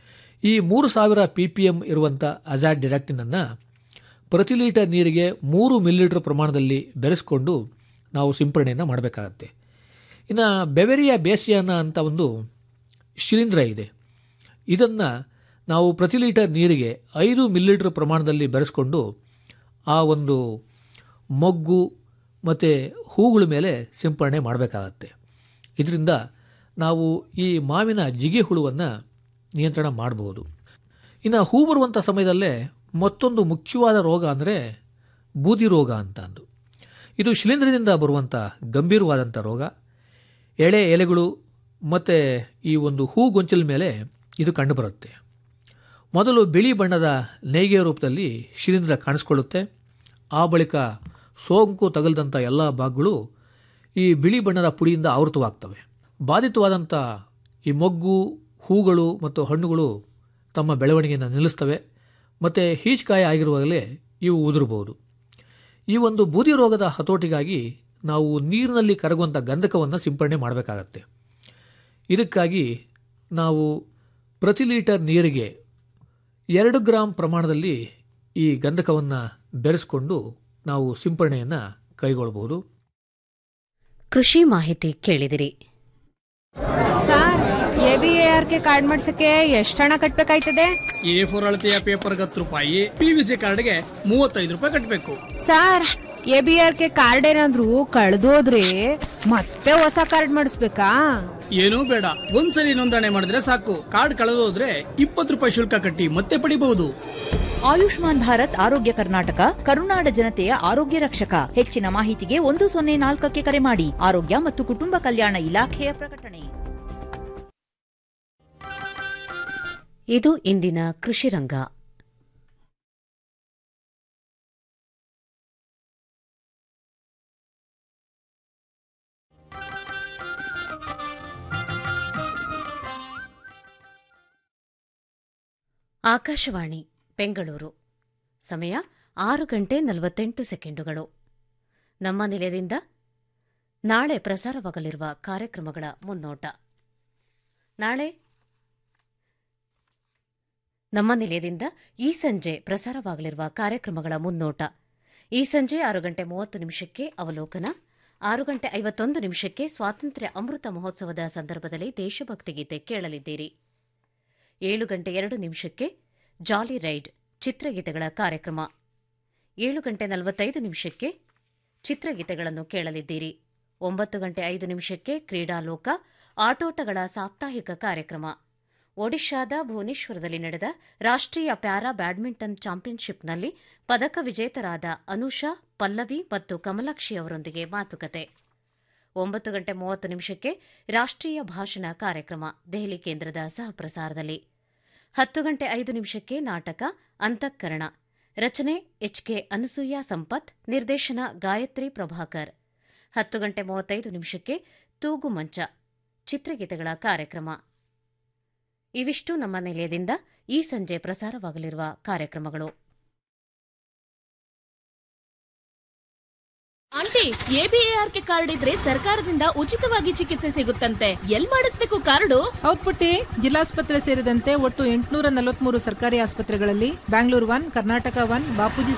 ಈ ಮೂರು ಸಾವಿರ ಪಿ ಪಿ ಎಮ್ ಇರುವಂಥ ಅಜಾಡಿರೆಕ್ಟಿನನ್ನು ಪ್ರತಿ ಲೀಟರ್ ನೀರಿಗೆ ಮೂರು ಮಿಲಿಲೀಟರ್ ಪ್ರಮಾಣದಲ್ಲಿ ಬೆರೆಸ್ಕೊಂಡು ನಾವು ಸಿಂಪರಣೆಯನ್ನು ಮಾಡಬೇಕಾಗತ್ತೆ ಇನ್ನು ಬೆವೆರಿಯಾ ಬೇಸಿಯಾನ ಅಂತ ಒಂದು ಶಿಲೀಂಧ್ರ ಇದೆ ಇದನ್ನು ನಾವು ಪ್ರತಿ ಲೀಟರ್ ನೀರಿಗೆ ಐದು ಮಿಲಿಲೀಟರ್ ಪ್ರಮಾಣದಲ್ಲಿ ಬೆರೆಸ್ಕೊಂಡು ಆ ಒಂದು ಮೊಗ್ಗು ಮತ್ತು ಹೂಗಳ ಮೇಲೆ ಸಿಂಪರಣೆ ಮಾಡಬೇಕಾಗತ್ತೆ ಇದರಿಂದ ನಾವು ಈ ಮಾವಿನ ಜಿಗಿ ಹುಳುವನ್ನು ನಿಯಂತ್ರಣ ಮಾಡಬಹುದು ಇನ್ನು ಹೂ ಬರುವಂಥ ಸಮಯದಲ್ಲೇ ಮತ್ತೊಂದು ಮುಖ್ಯವಾದ ರೋಗ ಅಂದರೆ ಬೂದಿ ರೋಗ ಅಂತ ಅಂದು ಇದು ಶಿಲೀಂಧ್ರದಿಂದ ಬರುವಂಥ ಗಂಭೀರವಾದಂಥ ರೋಗ ಎಳೆ ಎಲೆಗಳು ಮತ್ತು ಈ ಒಂದು ಹೂ ಗೊಂಚಲ ಮೇಲೆ ಇದು ಕಂಡುಬರುತ್ತೆ ಮೊದಲು ಬಿಳಿ ಬಣ್ಣದ ನೇಯ್ಗೆಯ ರೂಪದಲ್ಲಿ ಶಿಲೀಂಧ್ರ ಕಾಣಿಸ್ಕೊಳ್ಳುತ್ತೆ ಆ ಬಳಿಕ ಸೋಂಕು ತಗಲ್ದಂಥ ಎಲ್ಲ ಭಾಗಗಳು ಈ ಬಿಳಿ ಬಣ್ಣದ ಪುಡಿಯಿಂದ ಆವೃತವಾಗ್ತವೆ ಬಾಧಿತವಾದಂಥ ಈ ಮೊಗ್ಗು ಹೂಗಳು ಮತ್ತು ಹಣ್ಣುಗಳು ತಮ್ಮ ಬೆಳವಣಿಗೆಯನ್ನು ನಿಲ್ಲಿಸ್ತವೆ ಮತ್ತು ಹೀಚ್ಕಾಯ ಆಗಿರುವಾಗಲೇ ಇವು ಉದುರಬಹುದು ಈ ಒಂದು ಬೂದಿ ರೋಗದ ಹತೋಟಿಗಾಗಿ ನಾವು ನೀರಿನಲ್ಲಿ ಕರಗುವಂಥ ಗಂಧಕವನ್ನು ಸಿಂಪಡಣೆ ಮಾಡಬೇಕಾಗತ್ತೆ ಇದಕ್ಕಾಗಿ ನಾವು ಪ್ರತಿ ಲೀಟರ್ ನೀರಿಗೆ ಎರಡು ಗ್ರಾಂ ಪ್ರಮಾಣದಲ್ಲಿ ಈ ಗಂಧಕವನ್ನು ಬೆರೆಸ್ಕೊಂಡು ನಾವು ಸಿಂಪರಣೆಯನ್ನು ಕೈಗೊಳ್ಳಬಹುದು ಕೃಷಿ ಮಾಹಿತಿ ಕೇಳಿದಿರಿ sir A B A R K card ಮಾಡ್ಸಕ್ಕೆ ಎಷ್ಟು ಹಣ ಕಟ್ಬೇಕಾಯ್ತದೆ ಎ ಫೋರ್ ಅಳತೆಯ ಪೇಪರ್ಗೆ ಹತ್ತು ರೂಪಾಯಿ ಪಿ ವಿ ಸಿ ಕಾರ್ಡ್ಗೆ ಮೂವತ್ತೈದು ರೂಪಾಯಿ ಕಟ್ಟಬೇಕು sir A B R K card ಏನಾದ್ರು ಕಳ್ದೋದ್ರೆ ಮತ್ತೆ ಹೊಸ ಕಾರ್ಡ್ ಮಾಡಿಸ್ಬೇಕಾ ಏನೂ ಬೇಡ ಒಂದ್ಸಲಿ ನೋಂದಣಿ ಮಾಡಿದ್ರೆ ಸಾಕು ಕಾರ್ಡ್ ಕಳೆದೋದ್ರೆ ಇಪ್ಪತ್ತು ರೂಪಾಯಿ ಶುಲ್ಕ ಕಟ್ಟಿ ಮತ್ತೆ ಪಡಿಬಹುದು ಆಯುಷ್ಮಾನ್ ಭಾರತ್ ಆರೋಗ್ಯ ಕರ್ನಾಟಕ ಕರುನಾಡ ಜನತೆಯ ಆರೋಗ್ಯ ರಕ್ಷಕ ಹೆಚ್ಚಿನ ಮಾಹಿತಿಗೆ ಒಂದು ಸೊನ್ನೆ ನಾಲ್ಕಕ್ಕೆ ಕರೆ ಮಾಡಿ ಆರೋಗ್ಯ ಮತ್ತು ಕುಟುಂಬ ಕಲ್ಯಾಣ ಇಲಾಖೆಯ ಪ್ರಕಟಣೆ ಇದು ಇಂದಿನ ಕೃಷಿ ರಂಗ ಆಕಾಶವಾಣಿ ಬೆಂಗಳೂರು ಸಮಯ ಆರು ಗಂಟೆ ನಲವತ್ತೆಂಟು ಸೆಕೆಂಡುಗಳು ನಮ್ಮ ನಿಲಯದಿಂದ ನಾಳೆ ಪ್ರಸಾರವಾಗಲಿರುವ ಕಾರ್ಯಕ್ರಮಗಳ ಮುನ್ನೋಟ ನಾಳೆ ನಮ್ಮ ನಿಲಯದಿಂದ ಈ ಸಂಜೆ ಪ್ರಸಾರವಾಗಲಿರುವ ಕಾರ್ಯಕ್ರಮಗಳ ಮುನ್ನೋಟ ಈ ಸಂಜೆ ಆರು ಗಂಟೆ ಮೂವತ್ತು ನಿಮಿಷಕ್ಕೆ ಅವಲೋಕನ ಆರು ಗಂಟೆ ಐವತ್ತೊಂದು ನಿಮಿಷಕ್ಕೆ ಸ್ವಾತಂತ್ರ್ಯ ಅಮೃತ ಮಹೋತ್ಸವದ ಸಂದರ್ಭದಲ್ಲಿ ದೇಶಭಕ್ತಿ ಗೀತೆ ಕೇಳಲಿದ್ದೀರಿ ಏಳು ಗಂಟೆ ಎರಡು ನಿಮಿಷಕ್ಕೆ ಜಾಲಿ ರೈಡ್ ಚಿತ್ರಗೀತೆಗಳ ಕಾರ್ಯಕ್ರಮ ಏಳು ಗಂಟೆ ನಲವತ್ತೈದು ನಿಮಿಷಕ್ಕೆ ಚಿತ್ರಗೀತೆಗಳನ್ನು ಕೇಳಲಿದ್ದೀರಿ ಒಂಬತ್ತು ಗಂಟೆ ಐದು ನಿಮಿಷಕ್ಕೆ ಕ್ರೀಡಾಲೋಕ ಆಟೋಟಗಳ ಸಾಪ್ತಾಹಿಕ ಕಾರ್ಯಕ್ರಮ ಒಡಿಶಾದ ಭುವನೇಶ್ವರದಲ್ಲಿ ನಡೆದ ರಾಷ್ಟ್ರೀಯ ಪ್ಯಾರಾ ಬ್ಯಾಡ್ಮಿಂಟನ್ ಚಾಂಪಿಯನ್ಶಿಪ್ನಲ್ಲಿ ಪದಕ ವಿಜೇತರಾದ ಅನುಷಾ ಪಲ್ಲವಿ ಮತ್ತು ಕಮಲಾಕ್ಷಿ ಅವರೊಂದಿಗೆ ಮಾತುಕತೆ ಒಂಬತ್ತು ಗಂಟೆ ಮೂವತ್ತು ನಿಮಿಷಕ್ಕೆ ರಾಷ್ಟ್ರೀಯ ಭಾಷಣ ಕಾರ್ಯಕ್ರಮ ದೆಹಲಿ ಕೇಂದ್ರದ ಸಹಪ್ರಸಾರದಲ್ಲಿ ಹತ್ತು ಗಂಟೆ ಐದು ನಿಮಿಷಕ್ಕೆ ನಾಟಕ ಅಂತಃಕರಣ ರಚನೆ ಎಚ್ಕೆ ಅನಸೂಯ ಸಂಪತ್ ನಿರ್ದೇಶನ ಗಾಯತ್ರಿ ಪ್ರಭಾಕರ್ ಹತ್ತು ಗಂಟೆ ಮೂವತ್ತೈದು ನಿಮಿಷಕ್ಕೆ ತೂಗು ಮಂಚ ಚಿತ್ರಗೀತೆಗಳ ಕಾರ್ಯಕ್ರಮ ಇವಿಷ್ಟು ನಮ್ಮ ನಿಲಯದಿಂದ ಈ ಸಂಜೆ ಪ್ರಸಾರವಾಗಲಿರುವ ಕಾರ್ಯಕ್ರಮಗಳು ಆಂಟಿ ಎಬಿಎಆರ್ಕೆ ಕಾರ್ಡ್ ಇದ್ರೆ ಸರ್ಕಾರದಿಂದ ಉಚಿತವಾಗಿ ಚಿಕಿತ್ಸೆ ಸಿಗುತ್ತಂತೆ ಎಲ್ ಮಾಡಿಸ್ಬೇಕು ಕಾರ್ಡು ಹೌದ್ ಪುಟ್ಟಿ ಜಿಲ್ಲಾಸ್ಪತ್ರೆ ಸೇರಿದಂತೆ ಒಟ್ಟು ಎಂಟುನೂರ ನಲವತ್ಮೂರು ಸರ್ಕಾರಿ ಆಸ್ಪತ್ರೆಗಳಲ್ಲಿ ಬ್ಯಾಂಗ್ಳೂರ್ ಒನ್ ಕರ್ನಾಟಕ ಒನ್ ಬಾಪೂಜಿ